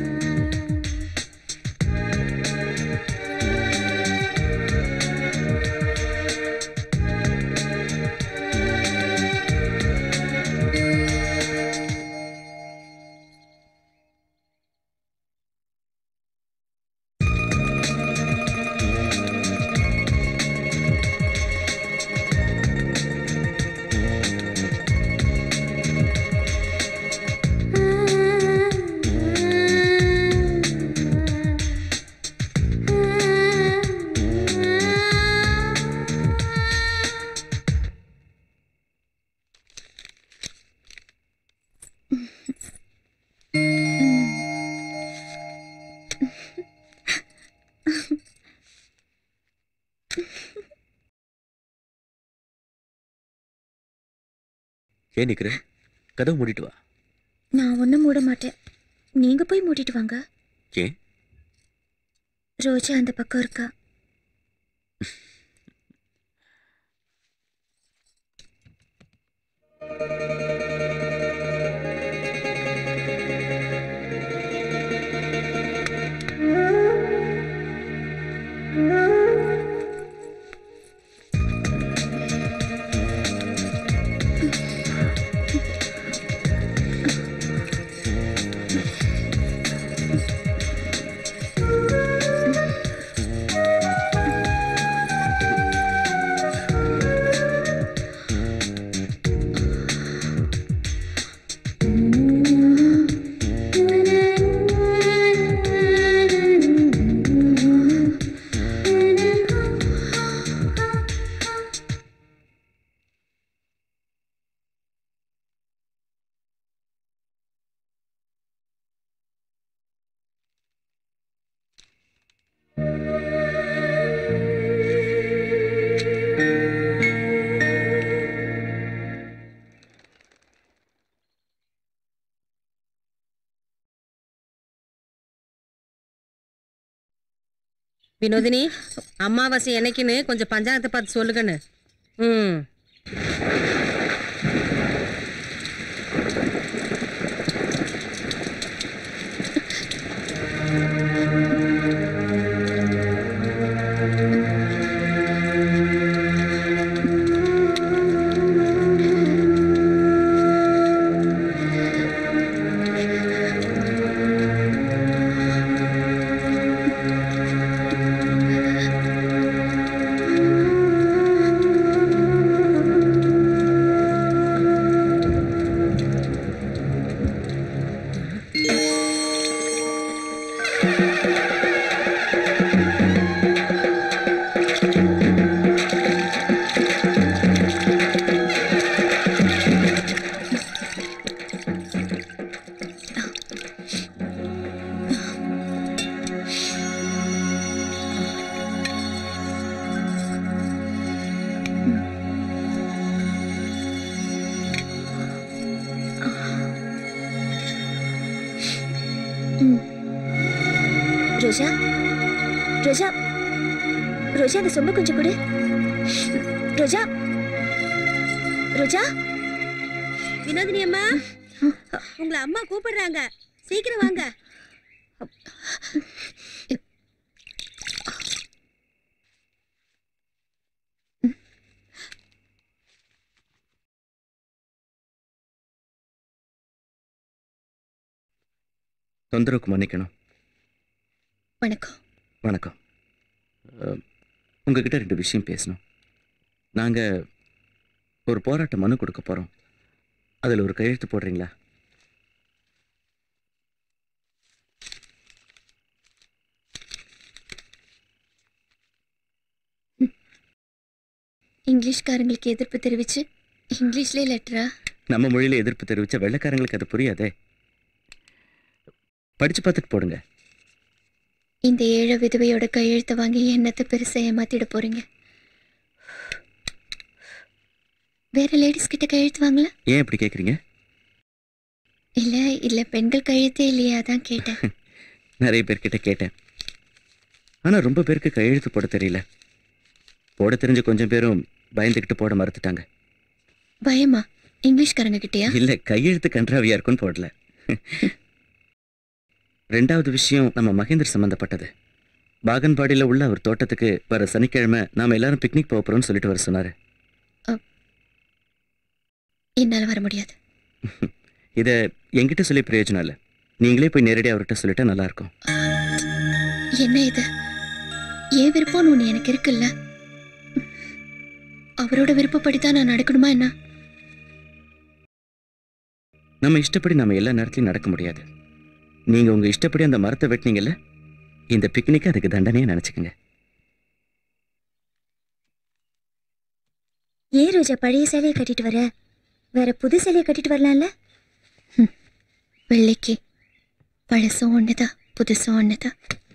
ஏன் நிக்கிற கதவு மூடிட்டு வா நான் ஒன்றும் மூட மாட்டேன் நீங்க போய் மூடிட்டு வாங்க ஏன் ரோஜா அந்த பக்கம் இருக்கா வினோதினி அமாவாசை என்னைக்குன்னு கொஞ்சம் பஞ்சாங்கத்தை பார்த்து சொல்லுங்கன்னு ம் ரோஜா ரோஜா ரோஜா அந்த சொம்ப கொஞ்சம் கொடு ரோஜா ரோஜா வினோதினி அம்மா உங்களை அம்மா கூப்பிடுறாங்க சீக்கிரம் வாங்க தொந்தரவுக்கு மன்னிக்கணும் வணக்கம் வணக்கம் அஹ், உங்ககிட்ட ரெண்டு விஷயம் பேசணும் நாங்கள் ஒரு போராட்ட மனு கொடுக்க போகிறோம் அதில் ஒரு கையெழுத்து போடுறீங்களா இங்கிலீஷ்காரங்களுக்கு எதிர்ப்பு தெரிவிச்சு இங்கிலீஷ்லேயே லெட்டரா நம்ம மொழியில் எதிர்ப்பு தெரிவித்த வெள்ளைக்காரங்களுக்கு அது புரியாதே படித்து பார்த்துட்டு போடுங்க இந்த ஏழை விதவையோட கையெழுத்தை வாங்கி என்னத்தை பெருசா ஏமாத்திட போறீங்க வேற லேடிஸ் கிட்ட கையெழுத்து வாங்கல ஏன் இப்படி கேட்குறீங்க இல்ல இல்ல பெண்கள் கையெழுத்தே இல்லையா அதான் கேட்டேன் நிறைய பேர்கிட்ட கேட்டேன் ஆனால் ரொம்ப பேருக்கு கையெழுத்து போட தெரியல போட தெரிஞ்ச கொஞ்சம் பேரும் பயந்துக்கிட்டு போட மறுத்துட்டாங்க பயமா இங்கிலீஷ்காரங்க கிட்டயா இல்லை கையெழுத்து கன்றாவியா இருக்குன்னு போடல ரெண்டாவது விஷயம் நம்ம மகேந்தர் சம்மந்தப்பட்டது பாகன்பாடியில் உள்ள அவர் தோட்டத்துக்கு வர சனிக்கிழமை நாம எல்லாரும் பிக்னிக் போக போகிறோம்னு சொல்லிட்டு வர சொன்னார் என்னால வர முடியாது இதை என்கிட்ட சொல்லி பிரயோஜனம் இல்லை நீங்களே போய் நேரடியாக அவர்கிட்ட சொல்லிட்டா நல்லா இருக்கும் என்ன இது என் விருப்பம்னு ஒண்ணு எனக்கு இருக்குல்ல அவரோட விருப்பப்படிதான் நான் நடக்கணுமா என்ன நம்ம இஷ்டப்படி நம்ம எல்லா நேரத்துலையும் நடக்க முடியாது நீங்கள் உங்கள் இஷ்டப்படி அந்த மரத்தை வெட்டினீங்கல்ல இந்த பிக்னிக் அதுக்கு தண்டனையே நினச்சிக்கோங்க ஏன் ரோஜா பழைய சேலையை கட்டிட்டு வர வேற புது சேலையை கட்டிட்டு வரலாம்ல வெள்ளைக்கு பழசும் ஒண்ணுதான் புதுசும் ஒண்ணுதான்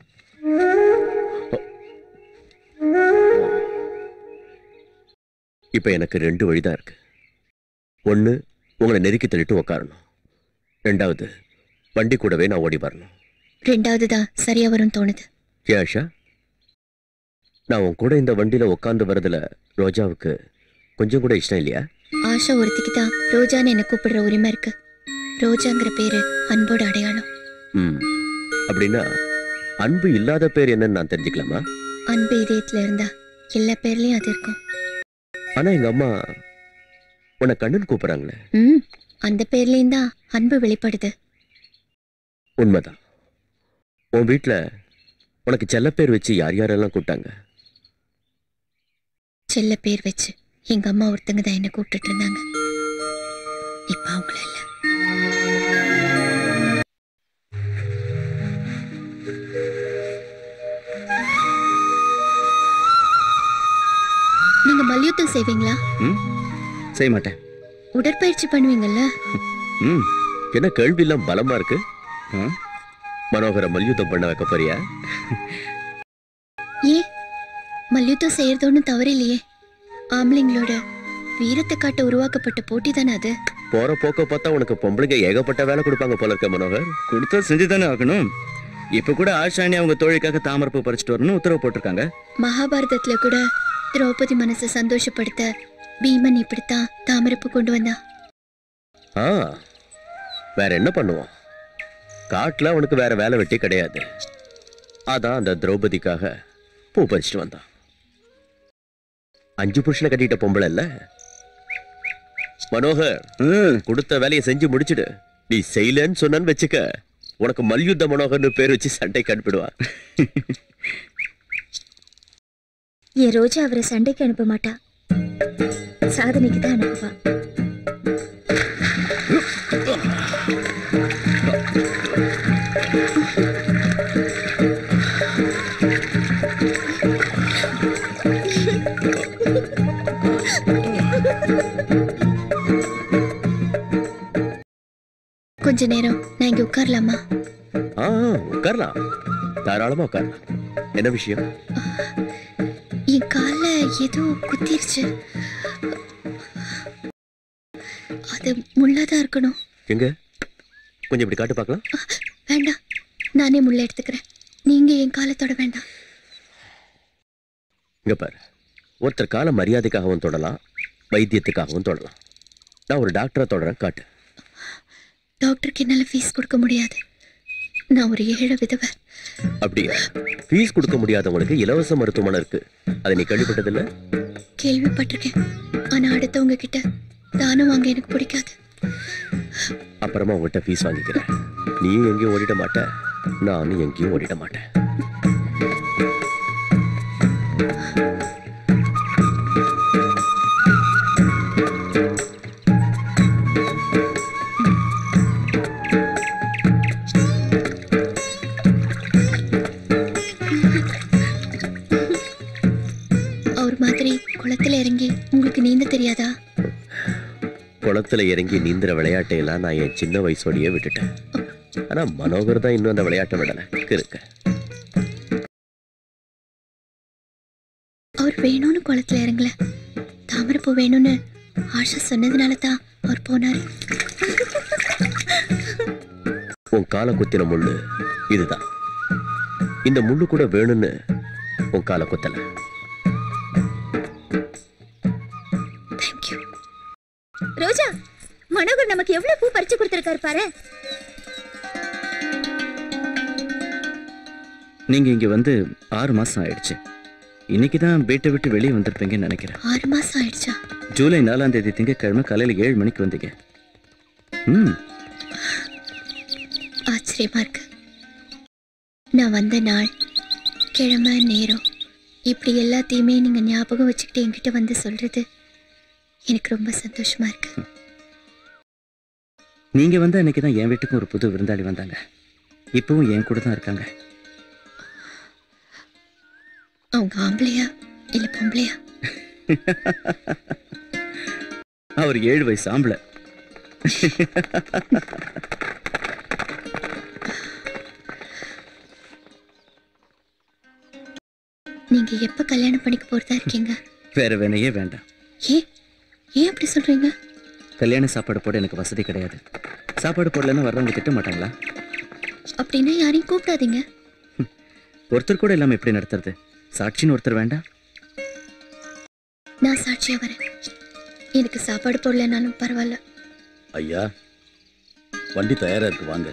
இப்போ எனக்கு ரெண்டு வழிதான் இருக்கு ஒன்று உங்களை நெருக்கி தள்ளிட்டு உட்காரணும் ரெண்டாவது வண்டி கூடவே நான் ஓடி வரணும் ரெண்டாவது தான் சரியா வரும்னு தோணுது ஏன் ஆஷா நான் உன் கூட இந்த வண்டியில் உட்காந்து வரதுல ரோஜாவுக்கு கொஞ்சம் கூட இஷ்டம் இல்லையா ஆஷா ஒருத்திக்கு தான் ரோஜான்னு என்ன கூப்பிடுற உரிமை இருக்கு ரோஜாங்கிற பேரு அன்போட அடையாளம் ம் அப்படின்னா அன்பு இல்லாத பேர் என்னன்னு நான் தெரிஞ்சுக்கலாமா அன்பு இதயத்துல இருந்தா எல்லா பேர்லயும் அது இருக்கும் ஆனா எங்க அம்மா உன்னை கண்ணன் கூப்பிடுறாங்களே ம் அந்த பேர்லயும் தான் அன்பு வெளிப்படுது உண்மைதான் உன் வீட்டில் உனக்கு செல்ல பேர் வச்சு யார் யாரெல்லாம் கூப்பிட்டாங்க செல்ல பேர் வச்சு எங்க அம்மா ஒருத்தங்க தான் என்ன கூப்பிட்டுட்டு இருந்தாங்க இப்ப அவங்கள இல்ல நீங்க மல்யுத்தம் செய்வீங்களா ம் செய்ய மாட்டேன் உடற்பயிற்சி பண்ணுவீங்கல்ல ம் என்ன கேள்வி எல்லாம் பலமா இருக்கு ஆ? மனோகர மல்யுத்தம் பண்ண வைக்க போறியா ஏன் மல்யுத்தம் செய்யறது ஒன்றும் தவறு இல்லையே ஆம்பளைங்களோட வீரத்தை காட்ட உருவாக்கப்பட்ட போட்டி தானே அது போற போக்க பார்த்தா உனக்கு பொம்பளைங்க ஏகப்பட்ட வேலை கொடுப்பாங்க போல இருக்க மனோகர் கொடுத்தா செஞ்சு தானே ஆகணும் இப்ப கூட ஆஷாணி அவங்க தோழிக்காக தாமரப்பூ பறிச்சுட்டு வரணும்னு உத்தரவு போட்டிருக்காங்க மகாபாரதத்துல கூட திரௌபதி மனசை சந்தோஷப்படுத்த பீமன் இப்படித்தான் தாமரப்பு கொண்டு வந்தான் ஆ வேற என்ன பண்ணுவான் காட்டுல அவனுக்கு வேற வேலை வெட்டி கிடையாது அதான் அந்த திரௌபதிக்காக பூ பறிச்சுட்டு வந்தான் அஞ்சு புருஷனை கட்டிட்ட பொம்பளை இல்ல மனோகர் கொடுத்த வேலையை செஞ்சு முடிச்சிடு நீ செய்யலன்னு சொன்னன்னு வச்சுக்க உனக்கு மல்யுத்த மனோகர்னு பேர் வச்சு சண்டைக்கு அனுப்பிடுவான் என் ரோஜா அவரை சண்டைக்கு அனுப்ப மாட்டா சாதனைக்கு தான் அனுப்புவா கொஞ்ச நேரம் நான் இங்க உட்காரலாமா ஆ உட்காரலாம் தாராளமா உட்காரலாம் என்ன விஷயம் என் கால்ல ஏதோ குத்திருச்சு அது முள்ளாதான் இருக்கணும் எங்க கொஞ்சம் இப்படி காட்டு பார்க்கலாம் வேண்டாம் நானே முள்ள எடுத்துக்கிறேன் நீங்க என் காலை தொட வேண்டாம் இங்க பாரு ஒருத்தர் கால மரியாதைக்காகவும் தொடலாம் வைத்தியத்துக்காகவும் தொடலாம் நான் ஒரு டாக்டரா தொடறேன் காட்டு டாக்டருக்கு என்னால ஃபீஸ் கொடுக்க முடியாது நான் ஒரு ஏழை விதவை அப்படியா ஃபீஸ் கொடுக்க முடியாதவங்களுக்கு இலவச மருத்துவமனை இருக்கு அதை நீ கேள்விப்பட்டதில்ல கேள்விப்பட்டிருக்கேன் ஆனா அடுத்தவங்க கிட்ட தானம் வாங்க எனக்கு பிடிக்காது அப்புறமா உங்ககிட்ட ஃபீஸ் வாங்கிக்கிறேன் நீயும் எங்கேயும் ஓடிட மாட்ட நானும் எங்கேயும் ஓடிட மாட்டேன் அவர் மாதிரி குளத்துல இறங்கி உங்களுக்கு நீந்த தெரியாதா குளத்துல இறங்கி நீந்துற விளையாட்டையெல்லாம் நான் என் சின்ன வயசோடயே விட்டுட்டேன் ஆனா மனோகர் தான் இன்னும் அந்த விளையாட்டை விடல இருக்கு அவர் வேணும்னு குளத்துல இறங்கல தாமரைப்பூ வேணும்னு ஆஷா சொன்னதுனால தான் அவர் போனாரு உன் காலை குத்தின முள்ளு இதுதான் இந்த முள்ளு கூட வேணும்னு உன் காலை குத்தல தேங்க்யூ ரோஜா மனோகர் நமக்கு எவ்வளவு பூ பறிச்சு கொடுத்திருக்காரு பாரு நீங்க இங்க வந்து ஆறு மாசம் ஆயிடுச்சு இன்னைக்கு தான் வீட்டை விட்டு வெளியே வந்திருப்பீங்கன்னு நினைக்கிறேன் ஆறு மாசம் ஆயிடுச்சா ஜூலை நாலாம் தேதி திங்கட்கிழமை காலையில ஏழு மணிக்கு வந்தீங்க ம் ஆச்சரியமா இருக்கு நான் வந்த நாள் கிழமை நேரம் இப்படி எல்லாத்தையுமே நீங்க ஞாபகம் வச்சுக்கிட்டு என்கிட்ட வந்து சொல்றது எனக்கு ரொம்ப சந்தோஷமா இருக்கு நீங்க வந்த அன்னைக்கு தான் என் வீட்டுக்கும் ஒரு புது விருந்தாளி வந்தாங்க இப்பவும் என் கூட தான் இருக்காங்க அவங்க ஆம்பளையா இல்ல பொம்பளையா அவர் ஏழு வயசு ஆம்பளை நீங்க எப்ப கல்யாணம் பண்ணிக்க போறதா இருக்கீங்க வேற வேணையே வேண்டாம் ஏன் ஏன் அப்படி சொல்றீங்க கல்யாண சாப்பாடு போட எனக்கு வசதி கிடையாது சாப்பாடு போடலன்னா வர்றவங்க திட்ட மாட்டாங்களா அப்படின்னா யாரையும் கூப்பிடாதீங்க ஒருத்தர் கூட இல்லாம எப்படி நடத்துறது சாட்சின்னு ஒருத்தர் வேண்டாம் நான் சாட்சியா வரேன் எனக்கு சாப்பாடு போடலனாலும் பரவாயில்ல ஐயா வண்டி தயாரா இருக்கு வாங்க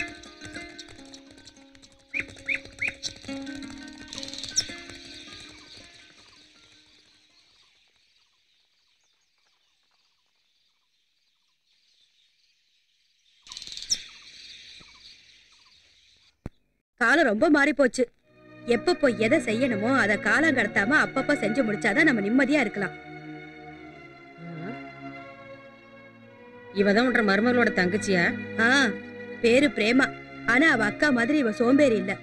காலம் ரொம்ப மாறி போச்சு எப்பப்போ எதை செய்யணுமோ அதை காலம் கடத்தாம அப்பப்ப செஞ்சு முடிச்சாதான் நம்ம நிம்மதியா இருக்கலாம் இவதான் உன்ற மருமகளோட தங்கச்சியா ஆ பேரு பிரேமா ஆனா அவ அக்கா மாதிரி இவ சோம்பேறி இல்ல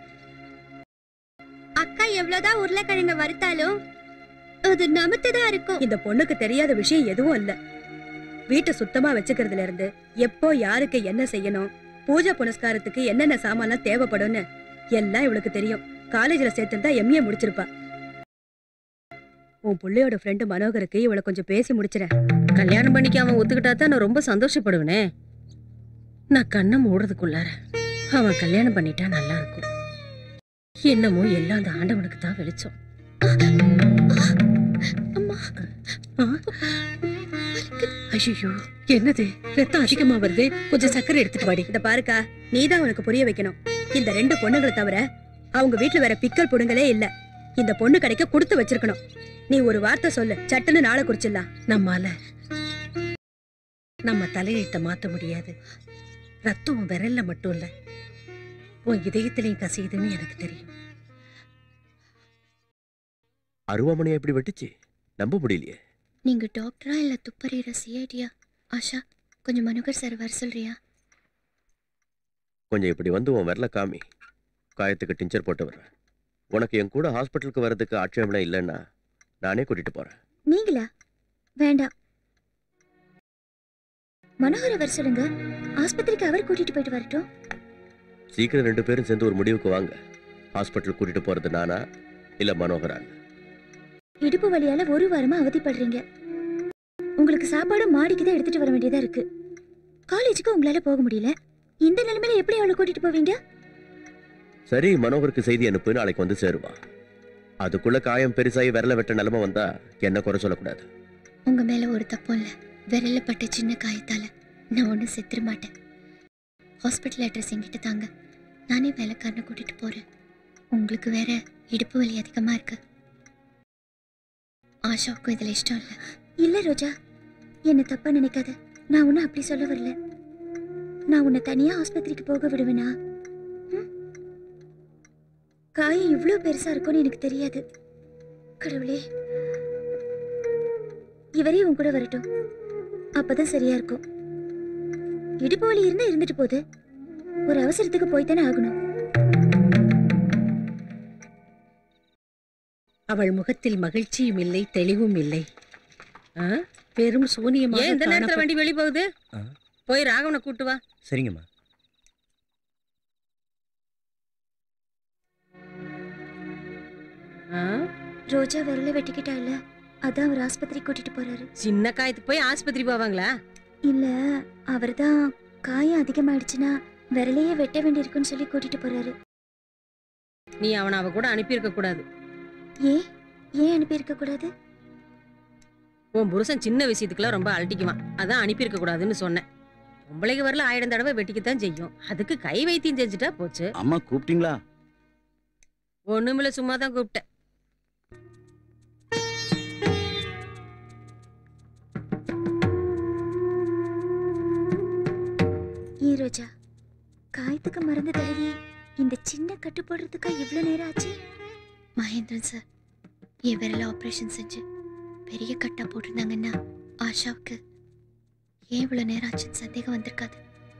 அக்கா எவ்வளவுதான் உருளைக்கிழங்க வறுத்தாலும் அது நமத்துதான் இருக்கும் இந்த பொண்ணுக்கு தெரியாத விஷயம் எதுவும் இல்ல வீட்டை சுத்தமா வச்சுக்கிறதுல இருந்து எப்போ யாருக்கு என்ன செய்யணும் பூஜை புனஸ்காரத்துக்கு என்னென்ன சாமான்லாம் தேவைப்படும்னு எல்லாம் இவளுக்கு தெரியும் காலேஜ்ல சேர்த்துருந்தா எம்ஏ முடிச்சிருப்பா உன் புள்ளையோட ஃப்ரெண்டு மனோகருக்கு இவளை கொஞ்சம் பேசி முடிச்சிடறேன் கல்யாணம் பண்ணிக்க அவன் ஒத்துக்கிட்டா தான் நான் ரொம்ப சந்தோஷப்படுவேனே நான் கண்ணை மூடுறதுக்குள்ளார அவன் கல்யாணம் பண்ணிட்டா நல்லா இருக்கும் என்னமோ எல்லாம் அந்த ஆண்டவனுக்கு தான் வெளிச்சம் அம்மா ஐயோ என்னது ரத்தம் அதிகமா வருது கொஞ்சம் சர்க்கரை எடுத்துட்டு வாடி இத பாருக்கா நீதான் உனக்கு புரிய வைக்கணும் இந்த ரெண்டு பொண்ணுங்களை தவிர அவங்க வீட்டுல வேற பிக்கல் பொண்ணுங்களே இல்ல இந்த பொண்ணு கிடைக்க கொடுத்து வச்சிருக்கணும் நீ ஒரு வார்த்தை சொல்லு சட்டுன்னு நாளை குறிச்சிடலாம் நம்மால நம்ம தலையெழுத்த மாத்த முடியாது ரத்தம் உன் விரல்ல மட்டும் இல்ல உன் இதயத்திலையும் கசியுதுன்னு எனக்கு தெரியும் அருவாமனையை எப்படி வெட்டுச்சு நம்ப முடியலையே நீங்க டாக்டரா இல்ல துப்பறிகிற சிஐடியா ஆஷா கொஞ்சம் மனோகர் சார் வர சொல்றியா கொஞ்சம் இப்படி வந்து உன் விரல காமி காயத்துக்கு டிஞ்சர் போட்டு வர்றேன் உனக்கு என் கூட ஹாஸ்பிட்டலுக்கு வர்றதுக்கு ஆட்சேபம் இல்லைன்னா நானே கூட்டிட்டு போறேன் நீங்களா வேண்டாம் மனோகரை வர சொல்லுங்க ஆஸ்பத்திரிக்கு அவர் கூட்டிட்டு போயிட்டு வரட்டும் சீக்கிரம் ரெண்டு பேரும் சேர்ந்து ஒரு முடிவுக்கு வாங்க ஹாஸ்பிட்டல் கூட்டிட்டு போறது நானா இல்ல மனோகரான் இடுப்பு வலியால ஒரு வாரமா அவதிப்படுறீங்க உங்களுக்கு சாப்பாடு மாடிக்கு தான் எடுத்துட்டு வர வேண்டியதா இருக்கு காலேஜுக்கு உங்களால போக முடியல இந்த நிலைமையில எப்படி அவளை கூட்டிட்டு போவீங்க சரி மனோகருக்கு செய்தி அனுப்பு நாளைக்கு வந்து சேருவா அதுக்குள்ள காயம் பெருசாகி விரல வெட்ட நிலைமை வந்தா என்ன குறை சொல்லக்கூடாது உங்க மேல ஒரு தப்பும் இல்ல விரல்ல பட்ட சின்ன காயத்தால நான் ஒன்றும் செத்துற மாட்டேன் ஹாஸ்பிட்டல் அட்ரஸ் என்கிட்ட தாங்க நானே வேலைக்காரனை கூட்டிட்டு போறேன் உங்களுக்கு வேற இடுப்பு வலி அதிகமா இருக்கு ஆஷாவுக்கும் இதுல இஷ்டம் இல்ல இல்ல ரோஜா என்ன தப்பா நினைக்காத நான் உன்னை அப்படி சொல்ல வரல நான் உன்னை தனியா ஆஸ்பத்திரிக்கு போக விடுவேனா ம்? காயம் இவ்ளோ பெருசா இருக்கும்னு எனக்கு தெரியாது கடவுளே இவரே உன் கூட வரட்டும் அப்பதான் சரியா இருக்கும் இடுப்பு வலி இருந்தா இருந்துட்டு போகுது ஒரு அவசரத்துக்கு போய்த்தானே ஆகணும் அவள் முகத்தில் மகிழ்ச்சியும் இல்லை தெளிவும் இல்லை ஆ? பெரும் சூனியமாக ஏன் இந்த நேரத்துல காணப்பட்ட- வண்டி வெளிய போகுது ஆ. போய் ராகவனை கூட்டு வா சரிங்கம்மா ஆ? ரோஜா விரல வெட்டிக்கிட்டா இல்ல அதான் அவர் ஆஸ்பத்திரி கூட்டிட்டு போறாரு சின்ன காயத்துக்கு போய் ஆஸ்பத்திரி போவாங்களா இல்ல அவர்தான் காயம் அதிகமாயிடுச்சுன்னா விரலையே வெட்ட வேண்டியிருக்குன்னு சொல்லி கூட்டிட்டு போறாரு நீ அவனை அவ கூட அனுப்பியிருக்க கூடாது ஏன் ஏன் அனுப்பி இருக்க கூடாது உன் புருஷன் சின்ன விஷயத்துக்குலாம் ரொம்ப அழட்டிக்குவான் அதான் அனுப்பியிருக்க கூடாதுன்னு சொன்னேன் பொம்பளைக்கு வரல ஆயிரம் தடவை வெட்டிக்கத்தான் செய்யும் அதுக்கு கை வைத்தியம் செஞ்சுட்டா போச்சு அம்மா கூப்பிட்டீங்களா ஒண்ணுமில்ல சும்மா தான் கூப்பிட்டேன் ஏன் ரோஜா காயத்துக்கு மருந்து தடவி இந்த சின்ன கட்டு போடுறதுக்கா இவ்வளவு நேரம் ஆச்சு மகேந்திரன் சார் என் விரல ஆப்ரேஷன் செஞ்சு பெரிய கட்டா போட்டிருந்தாங்கன்னா ஆஷாவுக்கு ஏன் இவ்வளோ நேரம் ஆச்சுன்னு சந்தேகம் வந்திருக்காது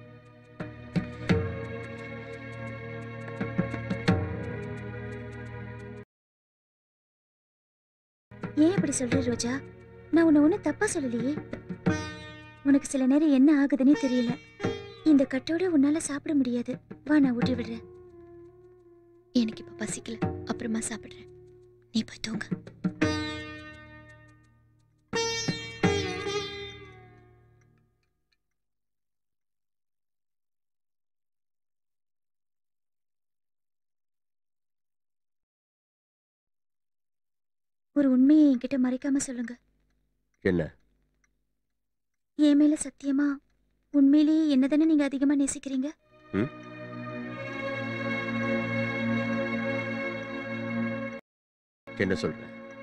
ஏன் இப்படி சொல்ற ரோஜா நான் உன்னை ஒன்றும் தப்பா சொல்லலையே உனக்கு சில நேரம் என்ன ஆகுதுன்னே தெரியல இந்த கட்டோட உன்னால சாப்பிட முடியாது வா நான் ஊட்டி விடுறேன் எனக்கு இப்போ பசிக்கல அப்புறமா சாப்பிட்றேன் நீ போய் தூங்க ஒரு உண்மையை என்கிட்ட மறைக்காம சொல்லுங்க என்ன என் மேல சத்தியமா உண்மையிலேயே என்ன தானே நீங்க அதிகமா நேசிக்கிறீங்க ம்? என்ன சொல்ற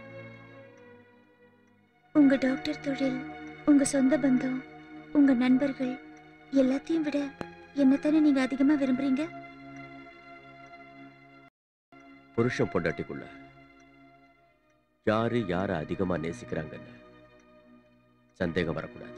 உங்க டாக்டர் தொழில் உங்க சொந்த பந்தம் உங்க நண்பர்கள் எல்லாத்தையும் விட என்னத்தானே நீங்க அதிகமா விரும்புறீங்க புருஷன் பொண்டாட்டிக்குள்ள யாரு யாரை அதிகமா நேசிக்கிறாங்கன்னு சந்தேகம் வரக்கூடாது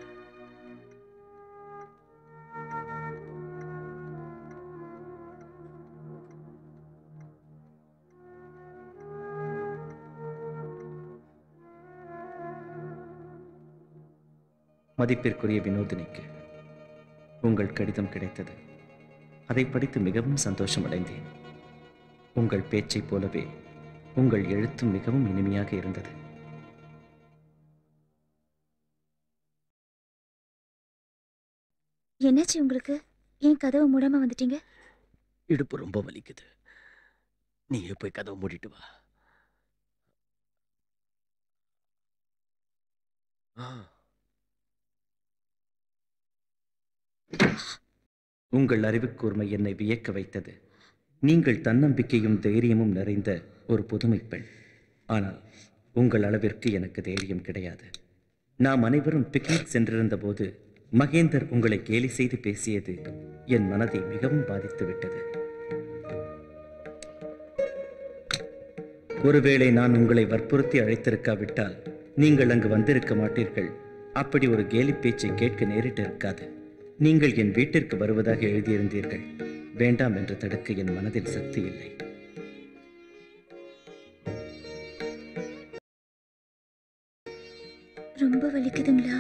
மதிப்பிற்குரிய வினோதினிக்கு உங்கள் கடிதம் கிடைத்தது அதை படித்து மிகவும் சந்தோஷம் அடைந்தேன் உங்கள் பேச்சைப் போலவே உங்கள் எழுத்தும் மிகவும் இனிமையாக இருந்தது என்னாச்சு உங்களுக்கு ஏன் கதவை மூடாம வந்துட்டீங்க இடுப்பு ரொம்ப வலிக்குது நீயே போய் கதவை மூடிட்டு வா ஆ உங்கள் அறிவுக்கூர்மை என்னை வியக்க வைத்தது நீங்கள் தன்னம்பிக்கையும் தைரியமும் நிறைந்த ஒரு புதுமை பெண் ஆனால் உங்கள் அளவிற்கு எனக்கு தைரியம் கிடையாது நாம் அனைவரும் பிக்னிக் சென்றிருந்த போது மகேந்தர் உங்களை கேலி செய்து பேசியது என் மனதை மிகவும் பாதித்து விட்டது ஒருவேளை நான் உங்களை வற்புறுத்தி அழைத்திருக்காவிட்டால் நீங்கள் அங்கு வந்திருக்க மாட்டீர்கள் அப்படி ஒரு கேலி பேச்சை கேட்க நேரிட்டு இருக்காது நீங்கள் என் வீட்டிற்கு வருவதாக எழுதியிருந்தீர்கள் வேண்டாம் என்று தடுக்க என் மனதில் சக்தி இல்லை ரொம்ப வலிக்குதுங்களா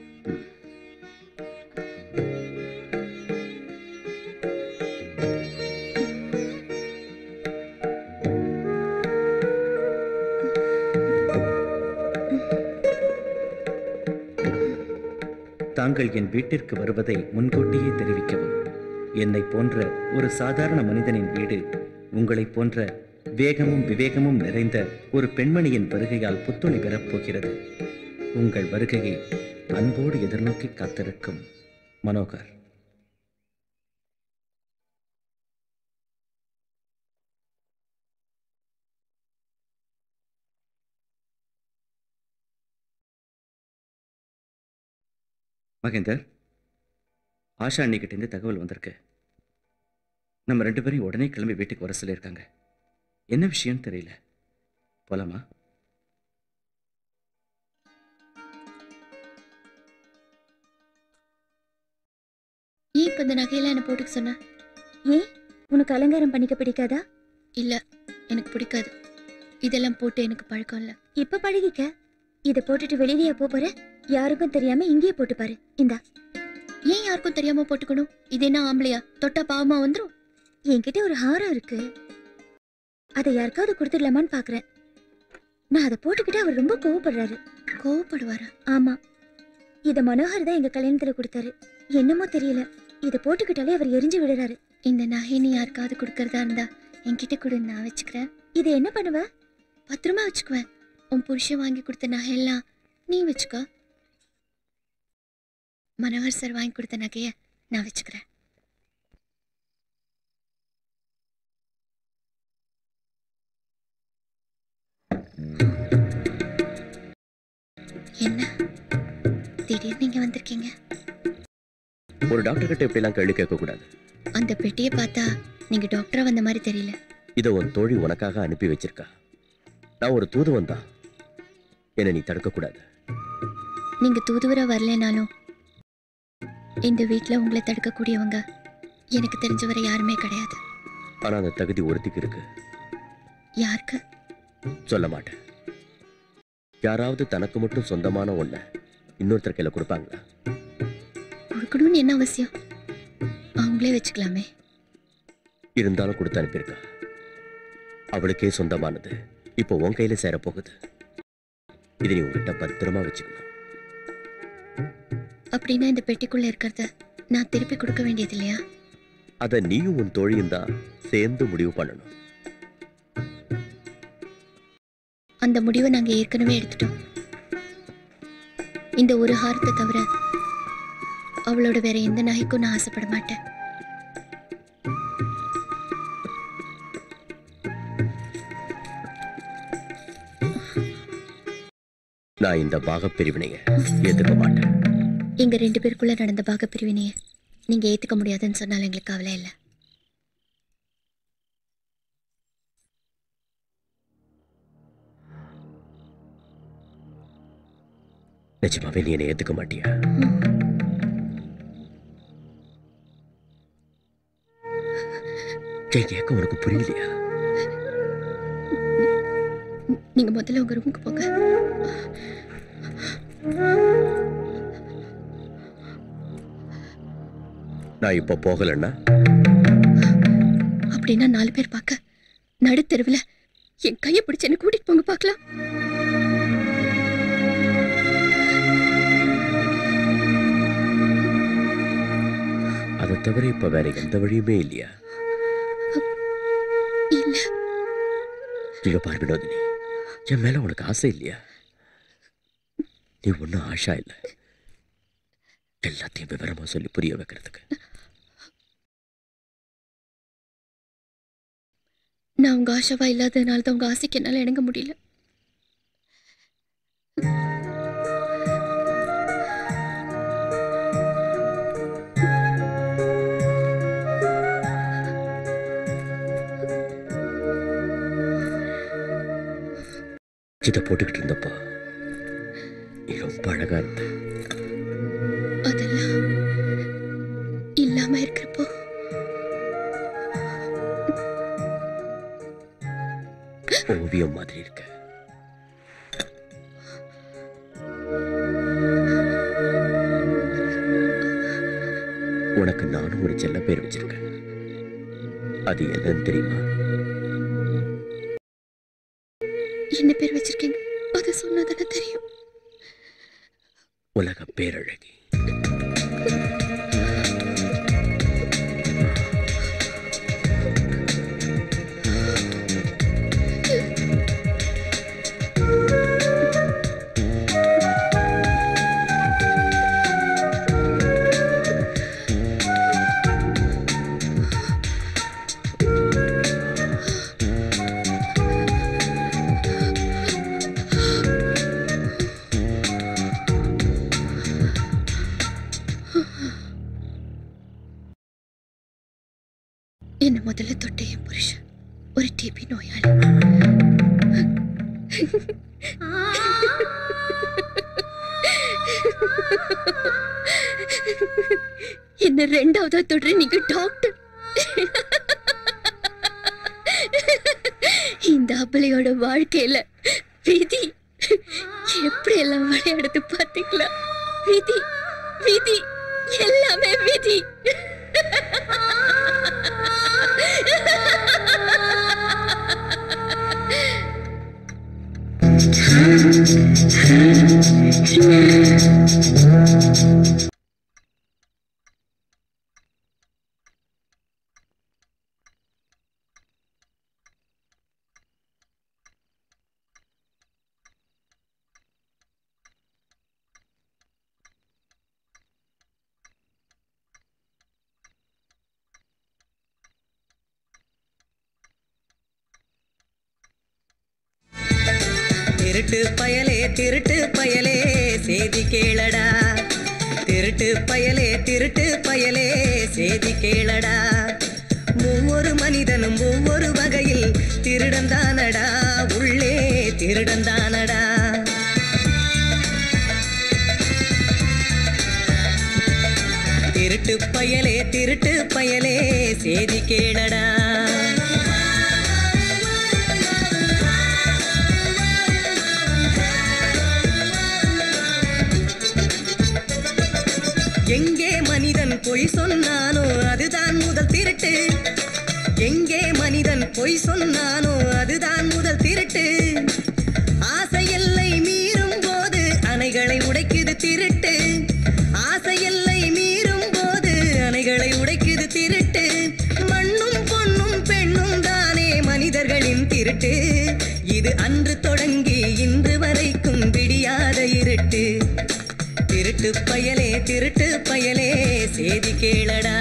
தாங்கள் என் வீட்டிற்கு வருவதை முன்கூட்டியே தெரிவிக்கவும் என்னை போன்ற ஒரு சாதாரண மனிதனின் வீடு உங்களைப் போன்ற வேகமும் விவேகமும் நிறைந்த ஒரு பெண்மணியின் வருகையால் புத்துணி பெறப்போகிறது உங்கள் வருகையை அன்போடு எதிர்நோக்கி காத்திருக்கும் மனோகர் மகேந்தர் ஆஷா அன்னிக்கிட்டேருந்து தகவல் வந்திருக்கு நம்ம ரெண்டு பேரையும் உடனே கிளம்பி வீட்டுக்கு வர சொல்லியிருக்காங்க என்ன விஷயம்னு தெரியல போலாமா ஏன் இப்ப இந்த நகையெல்லாம் என்ன போட்டுக்க சொன்ன ஏன் உனக்கு அலங்காரம் பண்ணிக்க பிடிக்காதா இல்ல எனக்கு பிடிக்காது இதெல்லாம் போட்டு எனக்கு பழக்கம் இல்ல இப்ப பழகிக்க இத போட்டுட்டு வெளியிலயா போப் போற யாருக்கும் தெரியாம இங்கேயே போட்டு பாரு இந்தா ஏன் யாருக்கும் தெரியாம போட்டுக்கணும் இது என்ன ஆம்பளையா தொட்டா பாவமா வந்துரும் என்கிட்ட ஒரு ஹாரம் இருக்கு அதை யாருக்காவது கொடுத்துடலாமான்னு பாக்குறேன் நான் அதை போட்டுக்கிட்டு அவர் ரொம்ப கோவப்படுறாரு கோவப்படுவாரா ஆமா இத மனோகர் தான் எங்க கல்யாணத்துல கொடுத்தாரு என்னமோ தெரியல இத போட்டுக்கிட்டாலே அவர் எரிஞ்சு விடுறாரு இந்த நகை நீ யாருக்காவது கொடுக்கறதா இருந்தா என்கிட்ட கொடு நான் வச்சுக்கிறேன் இத என்ன பண்ணுவ பத்திரமா வச்சுக்குவேன் உன் புருஷன் வாங்கி கொடுத்த நகையெல்லாம் நீ வச்சுக்கோ மனோகர் சார் வாங்கி கொடுத்த நகைய நான் வச்சுக்கிறேன் என்ன திடீர்னு நீங்க வந்திருக்கீங்க ஒரு டாக்டர் கிட்ட இப்படிலாம் கேள்வி கேட்கக்கூடாது அந்த பெட்டியை பார்த்தா நீங்க டாக்டரா வந்த மாதிரி தெரியல இதை உன் தோழி உனக்காக அனுப்பி வச்சிருக்கா நான் ஒரு தூதுவன் தான் என்னை நீ தடுக்கக்கூடாது நீங்க தூதுவரா வரலைனாலும் இந்த வீட்ல உங்களை தடுக்கக்கூடியவங்க எனக்கு தெரிஞ்சவரை யாருமே கிடையாது ஆனா அந்த தகுதி ஒருத்திக்கு இருக்கு யாருக்கு சொல்ல மாட்டேன் யாராவது தனக்கு மட்டும் சொந்தமான ஒண்ண இன்னொருத்தர் கையில கொடுப்பாங்களா கொடுக்கணும்னு என்ன அவசியம் அவங்களே வச்சுக்கலாமே இருந்தாலும் கொடுத்து அனுப்பியிருக்கா அவளுக்கே சொந்தமானது இப்போ உன் கையில சேரப்போகுது இது நீ உங்ககிட்ட பத்திரமா வச்சுக்கணும் அப்படின்னா இந்த பெட்டிக்குள்ள இருக்கிறத நான் திருப்பி கொடுக்க வேண்டியது இல்லையா அதை நீயும் உன் தோழியும் தான் சேர்ந்து முடிவு பண்ணணும் அந்த முடிவை நாங்க ஏற்கனவே எடுத்துட்டோம் இந்த ஒரு ஹாரத்தை தவிர அவளோட வேற எந்த நகைக்கும் நான் ஆசைப்பட மாட்டேன் நான் இந்த பாகப் பிரிவினையை ஏத்துக்க மாட்டேன் எங்க ரெண்டு பேருக்குள்ள நடந்த பாக பிரிவினையை நீங்க ஏத்துக்க முடியாதுன்னு சொன்னாலும் எங்களுக்கு கவலை இல்லை நிஜமாவே நீ என்னை ஏத்துக்க மாட்டியா என் ஏக்கம் உனக்கு புரியலையா நீங்க முதல்ல உங்க ரூமுக்கு போங்க நான் இப்ப போகலன்னா அப்படின்னா நாலு பேர் பார்க்க நடுத்தெருவுல என் கையை பிடிச்சு என்ன கூட்டிட்டு போங்க பார்க்கலாம் அதை தவிர இப்ப வேற எந்த வழியுமே இல்லையா இங்க பாரு வினோதினி என் மேல உனக்கு ஆசை இல்லையா நீ ஒன்றும் ஆஷா இல்லை எல்லாத்தையும் விவரமா சொல்லி புரிய வைக்கிறதுக்கு நான் உங்க ஆஷாவா இல்லாததுனால தான் உங்க ஆசைக்கு என்னால இணங்க முடியல இதை போட்டுக்கிட்டு இருந்தப்போ நீ ரொம்ப அழகா இருந்த அதெல்லாம் இல்லாம இருக்கிறப்போ ஓவியம் மாதிரி இருக்க உனக்கு நானும் ஒரு செல்ல பேர் வச்சிருக்கேன் அது என்னன்னு தெரியுமா என்ன பேர் வச்சிருக்கீங்க அது சொன்னதானே தெரியும் உலக பேரழகி என்ன முதல்ல தொட்ட என் புருஷன் ஒரு டிபி நோயாளி என்ன ரெண்டாவதா தொடுற நீங்க டாக்டர் இந்த அபலையோட வாழ்க்கையில விதி எப்படி எல்லாம் விளையாடுது பாத்தீங்களா விதி விதி எல்லாமே விதி திருட்டு பயலே திருட்டு பயலே செய்தி கேளடா திருட்டு பயலே திருட்டு பயலே செய்தி கேளடா ஒவ்வொரு மனிதனும் ஒவ்வொரு வகையில் திருடந்தானடா உள்ளே திருடந்தானடா திருட்டு பயலே திருட்டு பயலே செய்தி கேளடா எங்கே மனிதன் பொய் சொன்னானோ அதுதான் முதல் திருட்டு எங்கே மனிதன் பொய் சொன்னானோ அதுதான் முதல் திருட்டு ஆசை எல்லை மீறும் போது அணைகளை உடைக்குது திருட்டு ஆசை எல்லை மீறும் போது அணைகளை உடைக்குது திருட்டு மண்ணும் பொன்னும் பெண்ணும் தானே மனிதர்களின் திருட்டு இது அன்று தொடங்கி இன்று வரைக்கும் விடியாத இருட்டு திருட்டு பயலே திருட்டு பயலே செய்தி கேளடா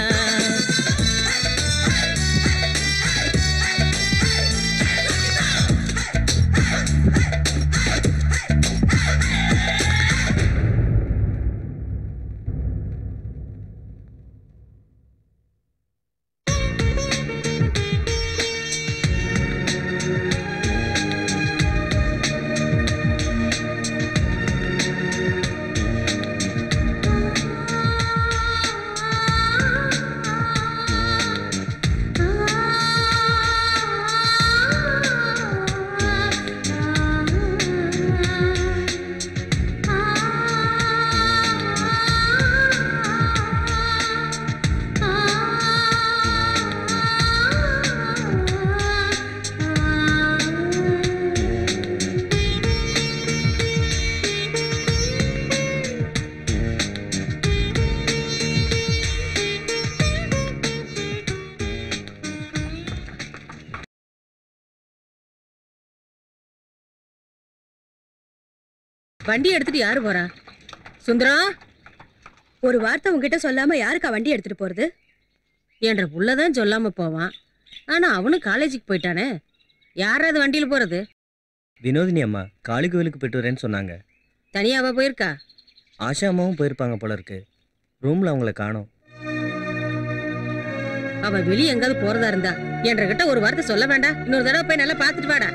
வண்டி எடுத்துட்டு யாரு போறா சுந்தரம் ஒரு வார்த்தை உங்ககிட்ட சொல்லாம யாருக்கா வண்டி எடுத்துட்டு போறது என்ற புள்ளதான் சொல்லாம போவான் ஆனா அவனும் காலேஜுக்கு போயிட்டானே யாராவது வண்டியில போறது வினோதினி அம்மா காளி கோயிலுக்கு போயிட்டு வரேன்னு சொன்னாங்க தனியாவா போயிருக்கா ஆஷா அம்மாவும் போயிருப்பாங்க போல இருக்கு ரூம்ல அவங்கள காணோம் அவ வெளிய எங்காவது போறதா இருந்தா என்ற கிட்ட ஒரு வார்த்தை சொல்ல வேண்டாம் இன்னொரு தடவை போய் நல்லா பாத்துட்டு வாடா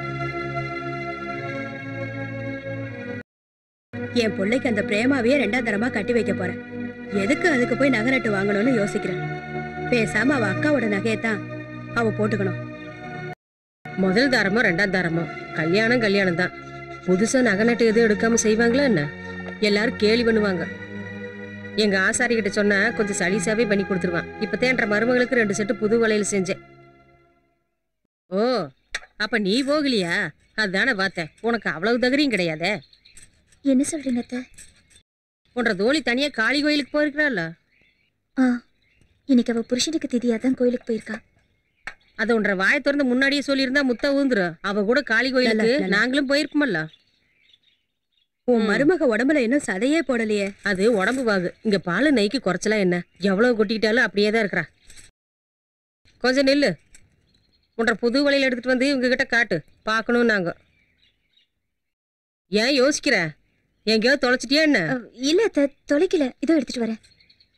என் பிள்ளைக்கு அந்த பிரேமாவையே ரெண்டாம் தரமா கட்டி வைக்க போறேன் எதுக்கு அதுக்கு போய் நகை நட்டு வாங்கணும்னு யோசிக்கிறேன் பேசாம அவ அக்காவோட நகையை தான் அவ போட்டுக்கணும் முதல் தாரமோ ரெண்டாம் தாரமோ கல்யாணம் கல்யாணம் தான் புதுசா நகை நட்டு எதுவும் எடுக்காம செய்வாங்களா என்ன எல்லாரும் கேலி பண்ணுவாங்க எங்க ஆசாரி கிட்ட சொன்னா கொஞ்சம் சலீசாவே பண்ணி கொடுத்துருவான் இப்ப என்ற மருமகளுக்கு ரெண்டு செட்டு புது வளையல் செஞ்சேன் ஓ அப்ப நீ போகலையா அதுதானே பார்த்தேன் உனக்கு அவ்வளவு தகுதியும் கிடையாதே என்ன சொல்றீங்க அத்தை உன்ற தோழி தனியா காளி கோயிலுக்கு போயிருக்கிறாள் ஆ இன்னைக்கு அவ புருஷனுக்கு திதியா தான் கோயிலுக்கு போயிருக்கா அத உன்ற வாயை திறந்து முன்னாடியே சொல்லியிருந்தா முத்த ஊந்துரும் அவ கூட காளி கோயிலுக்கு நல்லா, நல்லா. நாங்களும் போயிருப்போம்ல உன் ம். மருமக உடம்புல இன்னும் சதையே போடலையே அது உடம்பு வாகு இங்க பாலு நெய்க்கு குறைச்சலா என்ன எவ்வளவு கொட்டிக்கிட்டாலும் அப்படியே தான் இருக்கிறா கொஞ்சம் நில்லு உன்ற புது வழியில எடுத்துட்டு வந்து இவங்க கிட்ட காட்டு பார்க்கணும் நாங்க ஏன் யோசிக்கிற எங்கேயோ தொலைச்சிட்டியா என்ன அ, இல்ல அத்தை தொலைக்கல இதோ எடுத்துட்டு வரேன்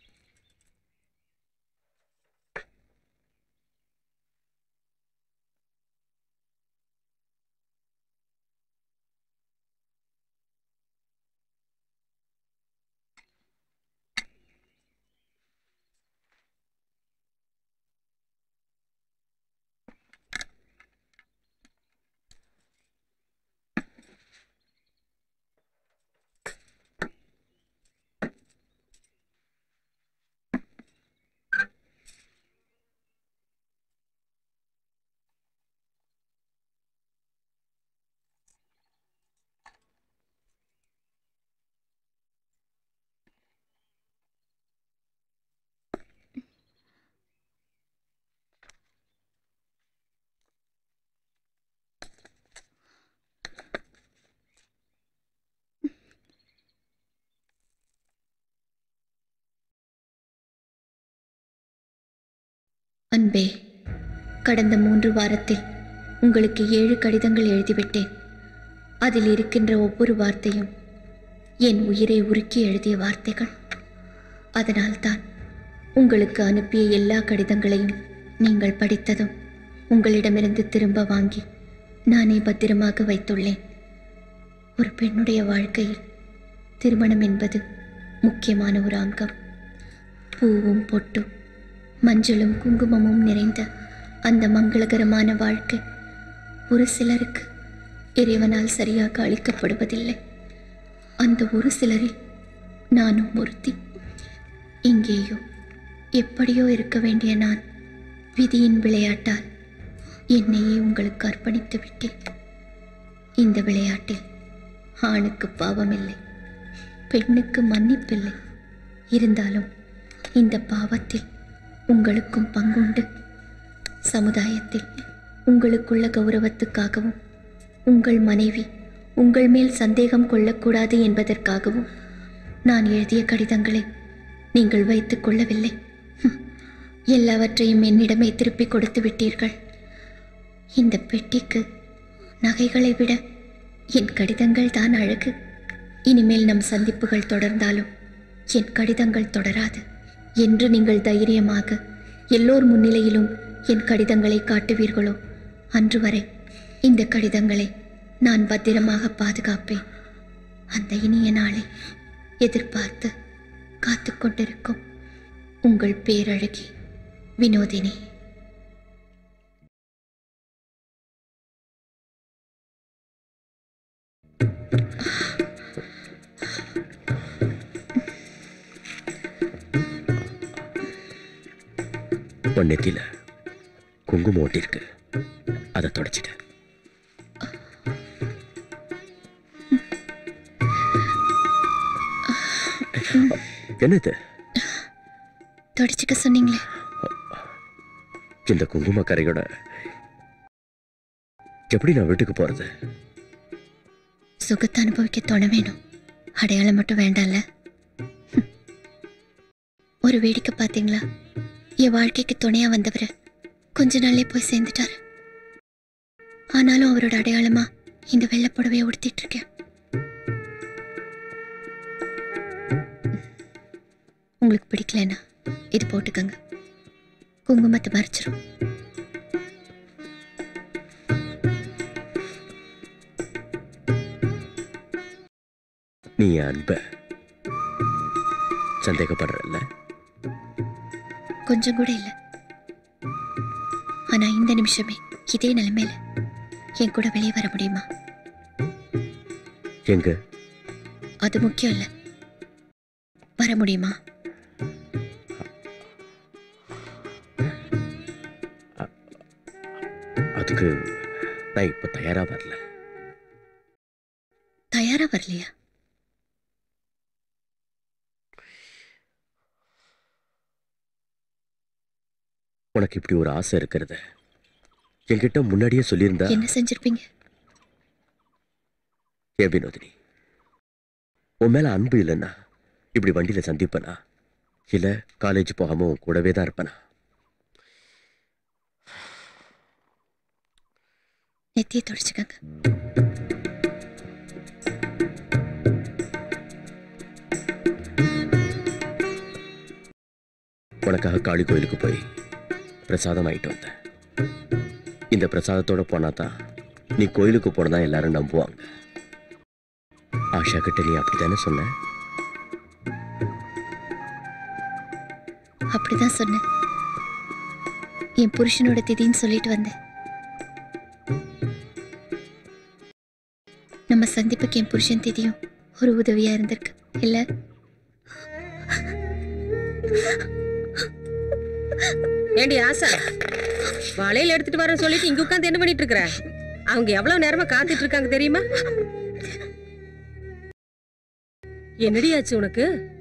அன்பே கடந்த மூன்று வாரத்தில் உங்களுக்கு ஏழு கடிதங்கள் எழுதிவிட்டேன் அதில் இருக்கின்ற ஒவ்வொரு வார்த்தையும் என் உயிரை உருக்கி எழுதிய வார்த்தைகள் அதனால்தான் உங்களுக்கு அனுப்பிய எல்லா கடிதங்களையும் நீங்கள் படித்ததும் உங்களிடமிருந்து திரும்ப வாங்கி நானே பத்திரமாக வைத்துள்ளேன் ஒரு பெண்ணுடைய வாழ்க்கையில் திருமணம் என்பது முக்கியமான ஒரு அங்கம் பூவும் பொட்டும் மஞ்சளும் குங்குமமும் நிறைந்த அந்த மங்களகரமான வாழ்க்கை ஒரு சிலருக்கு இறைவனால் சரியாக அளிக்கப்படுவதில்லை அந்த ஒரு சிலரில் நானும் ஒருத்தி இங்கேயோ எப்படியோ இருக்க வேண்டிய நான் விதியின் விளையாட்டால் என்னையே உங்களுக்கு அர்ப்பணித்து விட்டேன் இந்த விளையாட்டில் ஆணுக்கு பாவமில்லை பெண்ணுக்கு மன்னிப்பில்லை இருந்தாலும் இந்த பாவத்தில் உங்களுக்கும் பங்குண்டு சமுதாயத்தில் உங்களுக்குள்ள கௌரவத்துக்காகவும் உங்கள் மனைவி உங்கள் மேல் சந்தேகம் கொள்ளக்கூடாது என்பதற்காகவும் நான் எழுதிய கடிதங்களை நீங்கள் வைத்துக் கொள்ளவில்லை ஹம், எல்லாவற்றையும் என்னிடமே திருப்பிக் கொடுத்து விட்டீர்கள் இந்த பெட்டிக்கு நகைகளை விட என் கடிதங்கள் தான் அழகு இனிமேல் நம் சந்திப்புகள் தொடர்ந்தாலும் என் கடிதங்கள் தொடராது என்று நீங்கள் தைரியமாக எல்லோர் முன்னிலையிலும் என் கடிதங்களை காட்டுவீர்களோ அன்று வரை இந்த கடிதங்களை நான் பத்திரமாக பாதுகாப்பேன் அந்த இனிய நாளை எதிர்பார்த்து காத்து கொண்டிருக்கும் உங்கள் பேரழகி வினோதினி உன் நெத்தியில குங்குமம் ஒட்டிருக்கு அதை தொடச்சிட்டு என்னது தொடச்சிக்க சொன்னீங்களே இந்த குங்கும கரையோட எப்படி நான் வீட்டுக்கு போறது சுகத்தை அனுபவிக்க தொண வேணும் அடையாளம் மட்டும் வேண்டாம்ல ஹம். ஒரு வேடிக்கை பார்த்தீங்களா என் வாழ்க்கைக்கு துணையா வந்தவர் கொஞ்ச நாள்லே போய் சேர்ந்துட்டாரு ஆனாலும் அவரோட அடையாளமா இந்த வெள்ளை புடவையை உடுத்திட்டு இருக்கேன் உங்களுக்கு பிடிக்கலன்னா இது போட்டுக்கங்க குங்குமத்தை மறைச்சிரும் நீ என் அன்ப சந்தேகப்படுறல்ல கொஞ்சம் கூட இல்லை ஆனா இந்த நிமிஷமே இதே நிலைமையில என் கூட வெளியே வர முடியுமா எங்க அது முக்கியம் இல்லை வர முடியுமா அதுக்கு நான் இப்ப தயாரா வரல தயாரா வரலையா உனக்கு இப்படி ஒரு ஆசை இருக்கிறத என்கிட்ட முன்னாடியே சொல்லியிருந்தா என்ன செஞ்சிருப்பீங்க ஏ வினோதினி உன் மேல அன்பு இல்லைன்னா இப்படி வண்டியில சந்திப்பனா இல்ல காலேஜ் போகாம உன் கூடவே தான் இருப்பனா நெத்தியை தொடச்சுக்கங்க உனக்காக காளி கோயிலுக்கு போய் பிரசாதம் ஆயிட்டு வந்தேன் இந்த பிரசாதத்தோட போனா தான் நீ கோயிலுக்கு போனதா எல்லாரும் நம்புவாங்க ஆஷா கிட்ட நீ அப்படித்தானே சொன்ன அப்படிதான் சொன்னேன் என் புருஷனோட திதின்னு சொல்லிட்டு வந்தேன் நம்ம சந்திப்புக்கு என் புருஷன் திதியும் ஒரு உதவியா இருந்திருக்கு இல்ல ஏண்டி ஆசா வளையல் எடுத்துட்டு வரேன்னு சொல்லிட்டு இங்க உட்காந்து என்ன பண்ணிட்டு இருக்கற அவங்க எவ்வளவு நேரமா காத்துட்டு இருக்காங்க தெரியுமா என்னடி ஆச்சு உனக்கு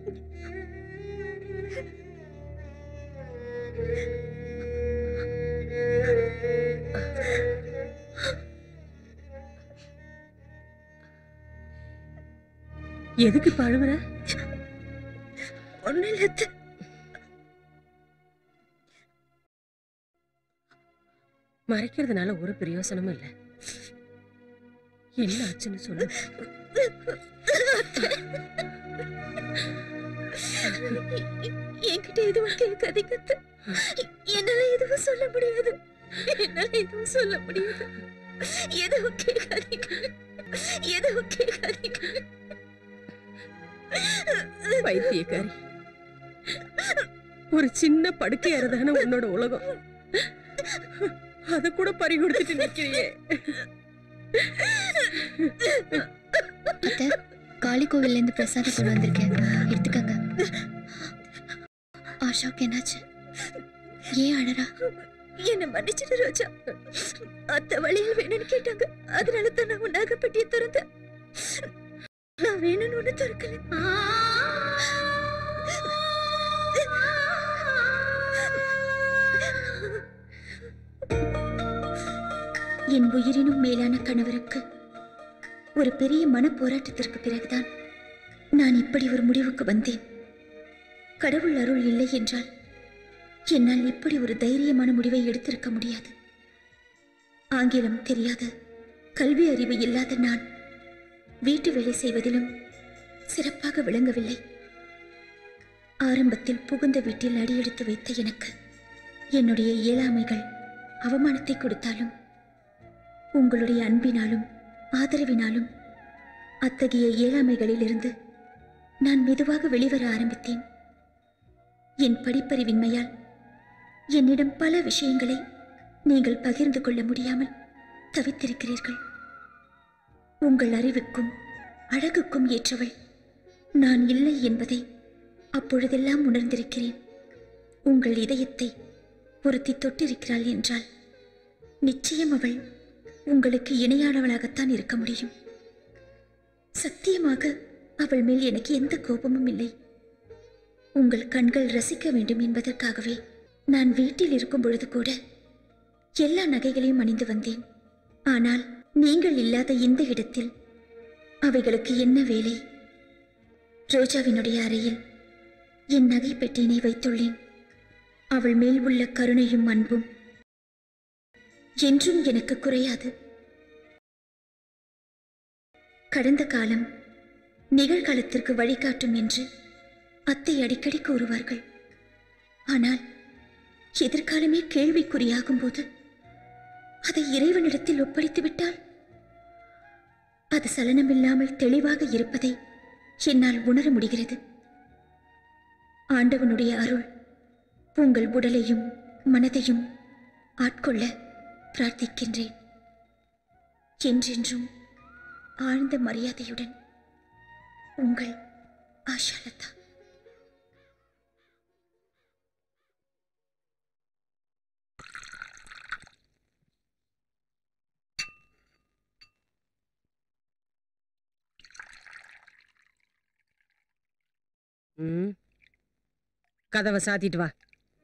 எதுக்கு இப்ப அழுவுற ஒண்ணு இல்ல அத்தை. மறைக்கிறதுனால ஒரு பிரயோசனமும் இல்ல என்ன ஆச்சுன்னு சொல்லு என்கிட்ட எதுவும் கேட்காதீங்க அத்தை. என்னால எதுவும் சொல்ல முடியாது என்னால எதுவும் சொல்ல முடியாது எதுவும் கேட்காதீங்க எதுவும் கேட்காதீங்க பைத்தியக்காரி ஒரு சின்ன படுக்கையாரு தானே உன்னோட உலகம் அத கூட பறி கொடுத்துட்டு நிக்கிறியே அத்தை காளி கோவில்ல இருந்து பிரசாதம் கொண்டு வந்திருக்கேன் எடுத்துக்கங்க ஆஷாவுக்கு என்னாச்சு ஏன் அழறா என்ன மன்னிச்சிடு ரோஜா அத்தை வழியில் வேணும்னு கேட்டாங்க அதனால தான் நான் உன் நகைப்பட்டியை திறந்தேன் நான் வேணும்னு ஒண்ணு திறக்கல என் உயிரினும் மேலான கணவருக்கு ஒரு பெரிய மன போராட்டத்திற்கு பிறகுதான் நான் இப்படி ஒரு முடிவுக்கு வந்தேன் கடவுள் அருள் இல்லை என்றால் என்னால் இப்படி ஒரு தைரியமான முடிவை எடுத்திருக்க முடியாது ஆங்கிலம் தெரியாத கல்வி அறிவு இல்லாத நான் வீட்டு வேலை செய்வதிலும் சிறப்பாக விளங்கவில்லை ஆரம்பத்தில் புகுந்த வீட்டில் அடியெடுத்து வைத்த எனக்கு என்னுடைய இயலாமைகள் அவமானத்தை கொடுத்தாலும் உங்களுடைய அன்பினாலும் ஆதரவினாலும் அத்தகைய இயலாமைகளிலிருந்து நான் மெதுவாக வெளிவர ஆரம்பித்தேன் என் படிப்பறிவின்மையால் என்னிடம் பல விஷயங்களை நீங்கள் பகிர்ந்து கொள்ள முடியாமல் தவித்திருக்கிறீர்கள் உங்கள் அறிவுக்கும் அழகுக்கும் ஏற்றவள் நான் இல்லை என்பதை அப்பொழுதெல்லாம் உணர்ந்திருக்கிறேன் உங்கள் இதயத்தை ஒருத்தி தொட்டிருக்கிறாள் என்றால் நிச்சயம் அவள் உங்களுக்கு இணையானவளாகத்தான் இருக்க முடியும் சத்தியமாக அவள் மேல் எனக்கு எந்த கோபமும் இல்லை உங்கள் கண்கள் ரசிக்க வேண்டும் என்பதற்காகவே நான் வீட்டில் இருக்கும் பொழுது கூட எல்லா நகைகளையும் அணிந்து வந்தேன் ஆனால் நீங்கள் இல்லாத இந்த இடத்தில் அவைகளுக்கு என்ன வேலை ரோஜாவினுடைய அறையில் என் நகை பெட்டியினை வைத்துள்ளேன் அவள் மேல் உள்ள கருணையும் அன்பும் என்றும் எனக்கு குறையாது கடந்த காலம் நிகழ்காலத்திற்கு வழிகாட்டும் என்று அத்தை அடிக்கடி கூறுவார்கள் ஆனால் எதிர்காலமே கேள்விக்குறியாகும் போது அதை இறைவனிடத்தில் ஒப்படைத்து விட்டால் அது சலனமில்லாமல் தெளிவாக இருப்பதை என்னால் உணர முடிகிறது ஆண்டவனுடைய அருள் உங்கள் உடலையும் மனதையும் ஆட்கொள்ள பிரார்த்திக்கின்றேன் என்றென்றும் ஆழ்ந்த மரியாதையுடன் உங்கள் ஆஷாலதா ம் கதவை சாத்திட்டு வா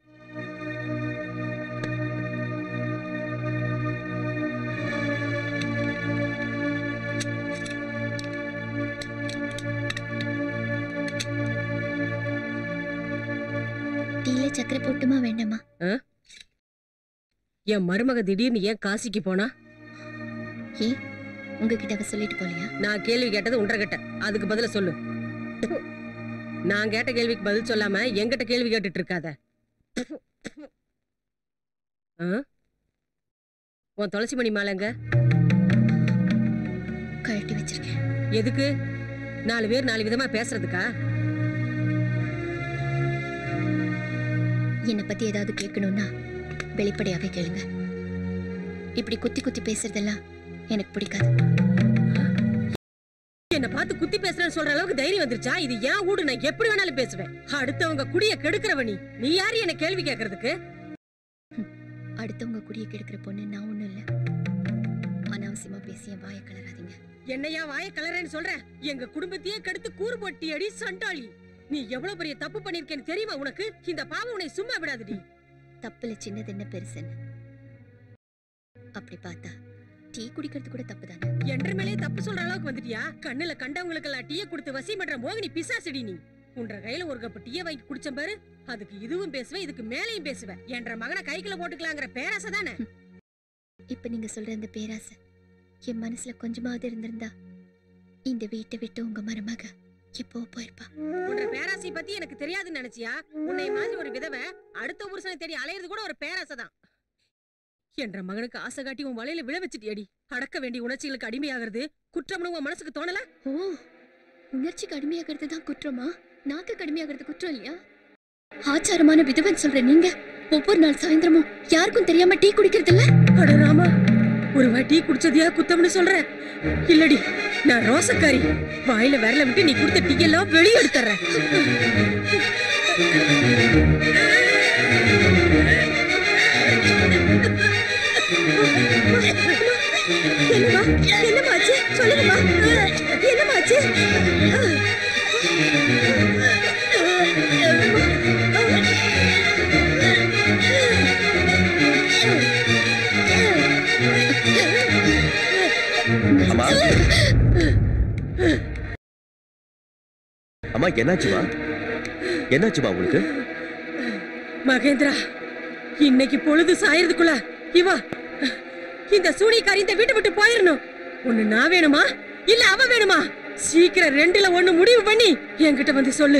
டீல சக்கரை போட்டுமா வேண்டாமா என் மருமக திடீர்னு ஏன் காசிக்கு போனா ஏன் உங்ககிட்ட அவ சொல்லிட்டு போலியா நான் கேள்வி கேட்டது உன்ற கிட்ட அதுக்கு பதில சொல்லு நான் கேட்ட கேள்விக்கு பதில் சொல்லாம என்கிட்ட கேள்வி கேட்டுட்டு இருக்காத ஆ? உன் துளசி மணி மாலைங்க கழட்டி வச்சிருக்கேன் எதுக்கு நாலு பேர் நாலு விதமா பேசுறதுக்கா என்னை பத்தி ஏதாவது கேட்கணும்னா வெளிப்படையாவே கேளுங்க இப்படி குத்தி குத்தி பேசுறதெல்லாம் எனக்கு பிடிக்காது என்ன பார்த்து குத்தி பேசுறேன்னு சொல்ற அளவுக்கு தைரியம் வந்துருச்சா இது ஏன் வீடு நான் எப்படி வேணாலும் பேசுவேன் அடுத்தவங்க குடிய கெடுக்கிறவ நீ நீ யாரு என்ன கேள்வி கேட்கறதுக்கு அடுத்தவங்க குடிய கெடுக்கிற பொண்ணு நான் ஒண்ணும் இல்ல அனாவசியமா பேசி என் வாயை கலராதீங்க என்னையா வாய கலரேன்னு சொல்ற எங்க குடும்பத்தையே கெடுத்து கூறு போட்டி அடி சண்டாளி நீ எவ்வளவு பெரிய தப்பு பண்ணிருக்கேன்னு தெரியுமா உனக்கு இந்த பாவம் உன்னை சும்மா விடாதுடி தப்புல சின்னது என்ன பெருசுன்னு அப்படி பார்த்தா டீ குடிக்கிறது கூட தப்பு தானே என்ற மேலே தப்பு சொல்ற அளவுக்கு வந்துட்டியா கண்ணுல கண்டவங்களுக்கு எல்லாம் டீய கொடுத்து வசி பண்ற மோகினி பிசாசடி நீ உன்ற கையில ஒரு கப்பு டீய வாங்கி குடிச்சேன் பாரு அதுக்கு இதுவும் பேசுவேன் இதுக்கு மேலையும் பேசுவேன் என்ற மகனை கைக்குள்ள போட்டுக்கலாங்கிற பேராசை தானே இப்ப நீங்க சொல்ற அந்த பேராசை என் மனசுல கொஞ்சமாவது இருந்திருந்தா இந்த வீட்டை விட்டு உங்க மருமக எப்போ போயிருப்பா உன்ற பேராசை பத்தி எனக்கு தெரியாதுன்னு நினைச்சியா உன்னை மாதிரி ஒரு விதவை அடுத்த புருஷனை தேடி அலையிறது கூட ஒரு பேராசை தான் என்ற மகனுக்கு ஆசை காட்டி உன் வலையில விழ வச்சுட்டியடி அடக்க வேண்டிய உணர்ச்சிகளுக்கு அடிமையாகிறது குற்றம்னு உன் மனசுக்கு தோணல ஓ உணர்ச்சிக்கு அடிமையாகிறது தான் குற்றமா நாக்கு கடுமையாகிறது குற்றம் இல்லையா ஆச்சாரமான விதவன் சொல்ற நீங்க ஒவ்வொரு நாள் சாயந்தரமும் யாருக்கும் தெரியாம டீ குடிக்கிறது இல்ல அட ராமா ஒரு வாட்டி குடிச்சதியா குத்தம்னு சொல்ற இல்லடி நான் ரோசக்காரி வாயில விரல விட்டு நீ கொடுத்த டீ எல்லாம் வெளியே எடுத்துறேன் என்னம்மா என்னம்மா ஆச்சு சொல்லுங்கம்மா என்னம்மா ஆச்சு அம்மா அம்மா என்னாச்சுமா என்னாச்சுமா உங்களுக்கு மகேந்திரா இன்னைக்கு பொழுது சாயறதுக்குள்ள இவா இந்த சூனியக்காரி இந்த வீட்டை விட்டு போயிடணும் ஒண்ணு நான் வேணுமா இல்ல அவ வேணுமா சீக்கிரம் ரெண்டுல ஒண்ணு முடிவு பண்ணி என்கிட்ட வந்து சொல்லு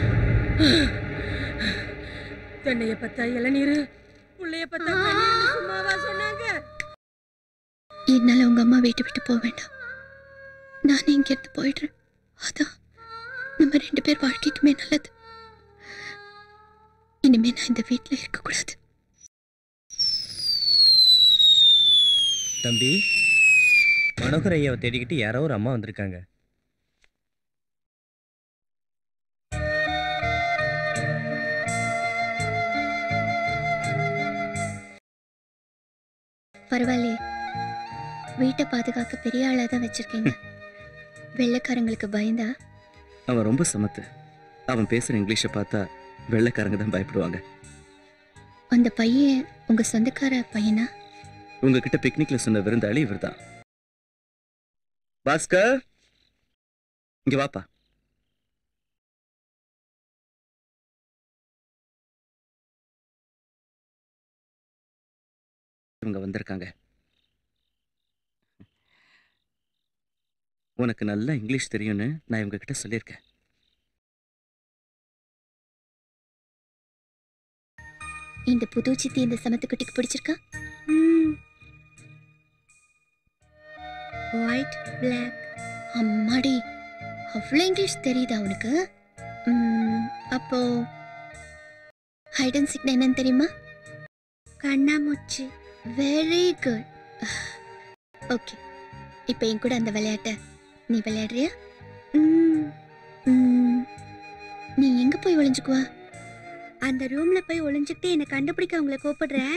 தென்னைய பத்தா இளநீரு புள்ளைய பத்தா கண்ணீர்னு சும்மாவா சொன்னாங்க என்னால உங்க அம்மா வீட்டை விட்டு போக வேண்டாம் நானே இங்க இருந்து போயிடுறேன் அதான் நம்ம ரெண்டு பேர் வாழ்க்கைக்குமே நல்லது இனிமே நான் இந்த வீட்டுல இருக்க கூடாது தம்பி மனோகர் ஐயாவை தேடிக்கிட்டு யாரோ ஒரு அம்மா வந்திருக்காங்க பரவாயில்லையே வீட்டை பாதுகாக்க பெரிய ஆளா தான் வச்சிருக்கீங்க வெள்ளைக்காரங்களுக்கு பயந்தா அவன் ரொம்ப சமத்து அவன் பேசுற இங்கிலீஷை பார்த்தா வெள்ளைக்காரங்க தான் பயப்படுவாங்க அந்த பையன் உங்க சொந்தக்கார பையனா உங்ககிட்ட பிக்னிக்ல சொன்ன விருந்தாளி இவர்தான் பாஸ்கர் இங்க வாப்பா இவங்க வந்திருக்காங்க உனக்கு நல்லா இங்கிலீஷ் தெரியும்னு நான் இவங்க கிட்ட சொல்லியிருக்கேன் இந்த புது சித்தி இந்த சமத்துக்குட்டிக்கு பிடிச்சிருக்கா ஒயிட் பிளாக் அம்மாடி அவ்வளோ இங்கிலீஷ் தெரியுதா உனக்கு ம், அப்போ ஹைட் அண்ட் சிக்னா என்னன்னு தெரியுமா கண்ணாமூச்சி வெரி குட் ஓகே இப்போ என் கூட அந்த விளையாட்டை நீ விளையாடுறியா ம், ம், நீ எங்க போய் ஒளிஞ்சுக்குவா அந்த ரூம்ல போய் ஒளிஞ்சுக்கிட்டு என்னை கண்டுபிடிக்க உங்களை கூப்பிடுறேன்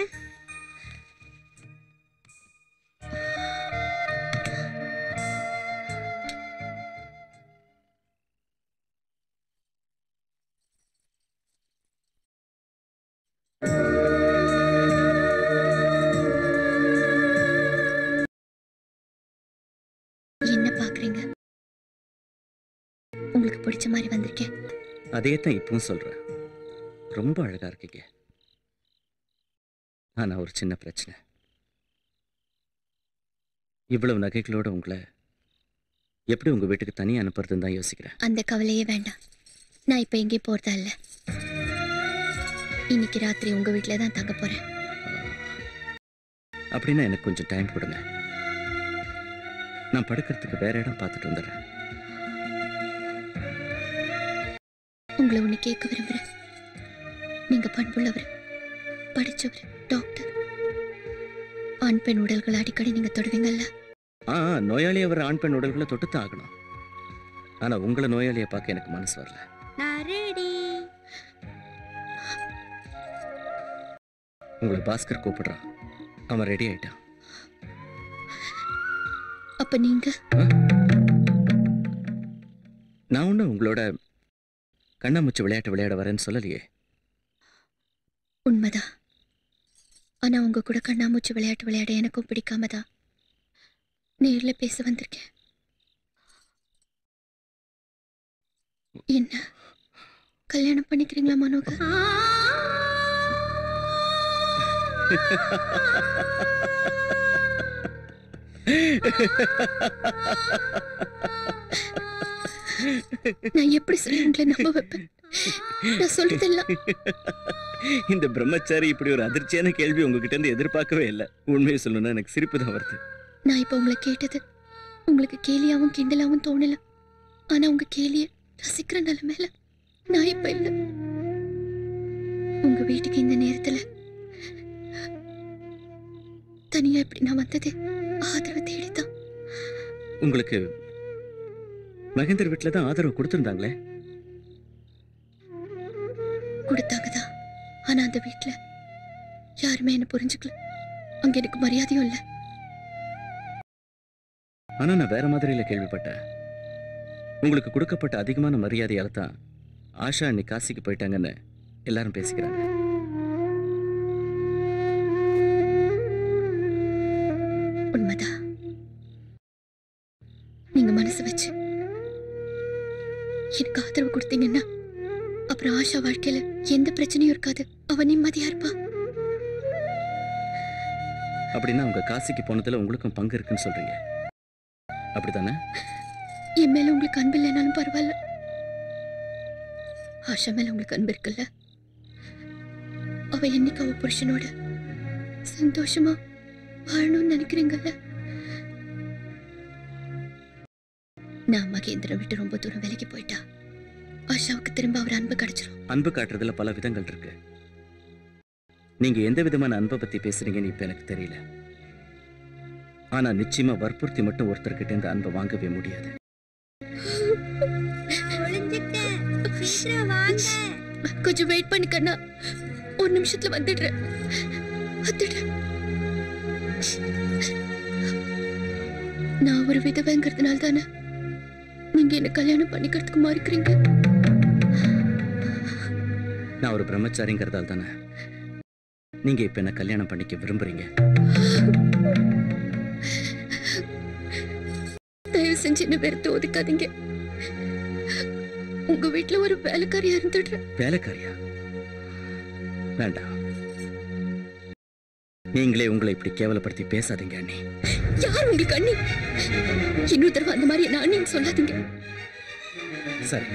என்ன பாக்குறீங்க உங்களுக்கு பிடிச்ச மாதிரி வந்திருக்கேன் அதே தான் இப்பவும் சொல்றேன் ரொம்ப அழகா இருக்கீங்க ஆனா ஒரு சின்ன பிரச்சனை இவ்வளவு நகைகளோட உங்களை எப்படி உங்க வீட்டுக்கு தனியா அனுப்புறதுன்னு தான் யோசிக்கிறேன் அந்த கவலையே வேண்டாம் நான் இப்போ எங்கேயும் போறதா இல்ல இன்னைக்கு ராத்திரி உங்க வீட்டில் தான் தங்க போறேன் அப்படின்னா எனக்கு கொஞ்சம் டைம் கொடுங்க நான் படுக்கிறதுக்கு வேற இடம் பார்த்துட்டு வந்துடுறேன் உங்களை ஒன்று கேட்க விரும்புகிறேன் நீங்க பண்புள்ளவர் படிச்சவர் டாக்டர் ஆண் பெண் உடல்கள் அடிக்கடி நீங்க தொடுவீங்கல்ல ஆ நோயாளி அவர் ஆண் பெண் உடல்களை தொட்டுத்தான் ஆகணும் ஆனா உங்களை நோயாளியை பார்க்க எனக்கு மனசு வரல நான் ரெடி உங்களை பாஸ்கர் கூப்பிடுறான் அவன் ரெடி ஆயிட்டான் அப்ப நீங்க நான் ஒன்றும் உங்களோட கண்ணாமூச்சி விளையாட்டு விளையாட வரேன்னு சொல்லலையே உண்மைதான் ஆனா உங்க கூட கண்ணாமூச்சி விளையாட்டு விளையாட எனக்கும் பிடிக்காமதான் நேர்ல பேச வந்திருக்கேன் என்ன கல்யாணம் பண்ணிக்கிறீங்களா மனோகர் நான் எப்படி சொல்லி உங்களை நம்ப வைப்பேன் நான் சொல்றதெல்லாம் இந்த பிரம்மச்சாரி இப்படி ஒரு அதிர்ச்சியான கேள்வி உங்ககிட்ட இருந்து எதிர்பார்க்கவே இல்லை உண்மையை சொல்லணும்னா எனக்கு சிரிப்பு தான் வருது நான் இப்ப உங்களை கேட்டது உங்களுக்கு கேலியாவும் கிண்டலாவும் தோணல ஆனா உங்க கேலிய ரசிக்கிற நிலைமையில நான் இப்ப இல்ல உங்க வீட்டுக்கு இந்த நேரத்துல தனியா இப்படி நான் வந்தது ஆதரவு தேடிதான் உங்களுக்கு மகேந்தர் வீட்டில் தான் ஆதரவு கொடுத்துருந்தாங்களே கொடுத்தாங்கதான் ஆனா அந்த வீட்ல யாருமே என்ன புரிஞ்சுக்கல அங்க எனக்கு மரியாதையும் இல்ல ஆனா நான் வேற மாதிரியில கேள்விப்பட்டேன் உங்களுக்கு கொடுக்கப்பட்ட அதிகமான மரியாதையால தான் ஆஷா அன்னைக்கு காசிக்கு போயிட்டாங்கன்னு எல்லாரும் பேசிக்கிறாங்க உண்மைதான் நீங்க மனசு வச்சு எனக்கு ஆதரவு கொடுத்தீங்கன்னா அப்புறம் ஆஷா வாழ்க்கையில எந்த பிரச்சனையும் இருக்காது அவ நிம்மதியா இருப்பா அப்படின்னா உங்க காசிக்கு போனதுல உங்களுக்கும் பங்கு இருக்குன்னு சொல்றீங்க அப்படிதானே என் மேல உங்களுக்கு அன்பு இல்லைனாலும் பரவாயில்ல ஆஷா மேல உங்களுக்கு அன்பு இருக்குல்ல அவ என்னைக்கு அவ புருஷனோட சந்தோஷமா வாழணும்னு நினைக்கிறீங்கல்ல நான் மகேந்திரன் விட்டு ரொம்ப தூரம் விலகி போயிட்டா ஆஷாவுக்கு திரும்ப அவர் அன்பு கிடைச்சிரும் அன்பு காட்டுறதுல பல விதங்கள் இருக்கு நீங்க எந்த விதமான அன்பை பத்தி பேசுறீங்கன்னு இப்ப எனக்கு தெரியல ஆனா நிச்சயமா வற்புறுத்தி மட்டும் ஒருத்தர்கிட்ட இந்த அன்பை வாங்கவே முடியாது ஒளிஞ்சுக்கிட்டேன் சீக்கிரம் வாங்க கொஞ்சம் வெயிட் பண்ணி கண்ணா ஒரு நிமிஷத்துல வந்துடுறேன் வந்துடுறேன் நான் ஒரு விதவைங்கிறதுனால தானே நீங்க என்ன கல்யாணம் பண்ணிக்கிறதுக்கு மறுக்கிறீங்க நான் ஒரு பிரம்மச்சாரிங்கிறதால தானே நீங்க இப்ப என்ன கல்யாணம் பண்ணிக்க விரும்புறீங்க தயவு செஞ்சு என்ன வெறுத்து ஒதுக்காதீங்க உங்க வீட்டுல ஒரு வேலைக்காரியா இருந்துடுறேன் வேலைக்காரியா வேண்டாம் நீங்களே உங்களை இப்படி கேவலப்படுத்தி பேசாதீங்க அண்ணி யார் உங்களுக்கு அண்ணி இன்னொரு தடவை அந்த மாதிரி என்ன அண்ணின்னு சொல்லாதீங்க சரி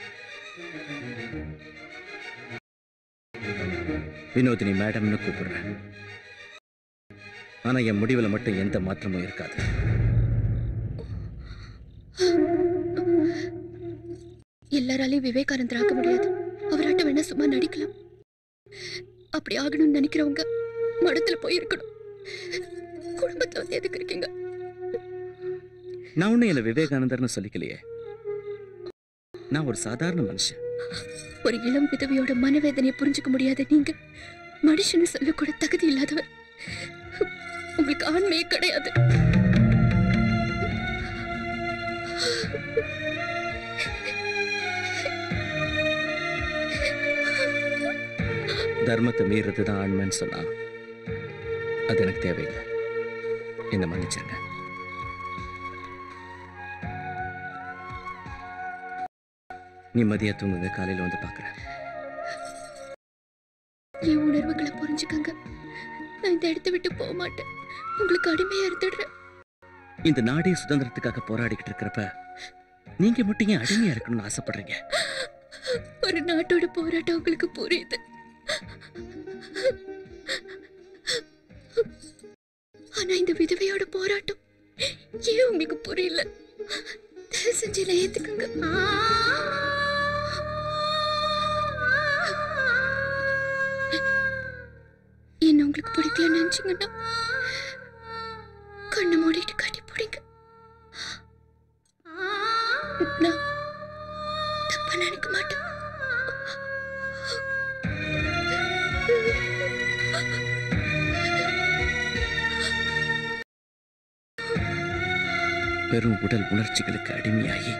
வினோதினி மேடம்னு கூப்பிடுறேன் ஆனா என் முடிவுல மட்டும் எந்த மாற்றமும் இருக்காது எல்லாராலையும் விவேகானந்தர் ஆக முடியாது அவராட்ட வேணா சும்மா நடிக்கலாம் அப்படி ஆகணும்னு நினைக்கிறவங்க மடத்துல போய் இருக்கணும் குடும்பத்துல வந்து எதுக்கு இருக்கீங்க நான் ஒன்னும் என்ன விவேகானந்தர்னு சொல்லிக்கலையே நான் ஒரு சாதாரண மனுஷன் ஒரு இளம் விதவையோட மனவேதனையை புரிஞ்சுக்க முடியாத நீங்க மனுஷன்னு சொல்லக்கூட தகுதி இல்லாதவர் உங்களுக்கு ஆண்மையே கிடையாது தர்மத்தை மீறது தான் ஆண்மைன்னு சொன்னா அது எனக்கு தேவையில்லை என்ன மன்னிச்சிருங்க நிம்மதியா தூங்குங்க காலையில வந்து பார்க்கறேன் என் உணர்வுகளை புரிஞ்சுக்கங்க நான் இந்த இடத்தை விட்டு போக மாட்டேன் உங்களுக்கு அடிமையா இருந்துடுறேன் இந்த நாடே சுதந்திரத்துக்காக போராடிக்கிட்டு இருக்கிறப்ப நீங்க மட்டும் ஏன் அடிமையா இருக்கணும்னு ஆசைப்படுறீங்க ஒரு நாட்டோட போராட்டம் உங்களுக்கு புரியுது ஆனா இந்த விதவையோட போராட்டம் ஏன் உங்களுக்கு புரியல தயவு செஞ்சு என்னை ஏத்துக்குங்க என்ன உங்களுக்கு பிடிக்கல நினைச்சீங்கன்னா கண்ணை மூடிட்டு கட்டி பிடிங்க நான் தப்பா நினைக்க மாட்டேன் பெரும் உடல் உணர்ச்சிகளுக்கு அடிமையாகி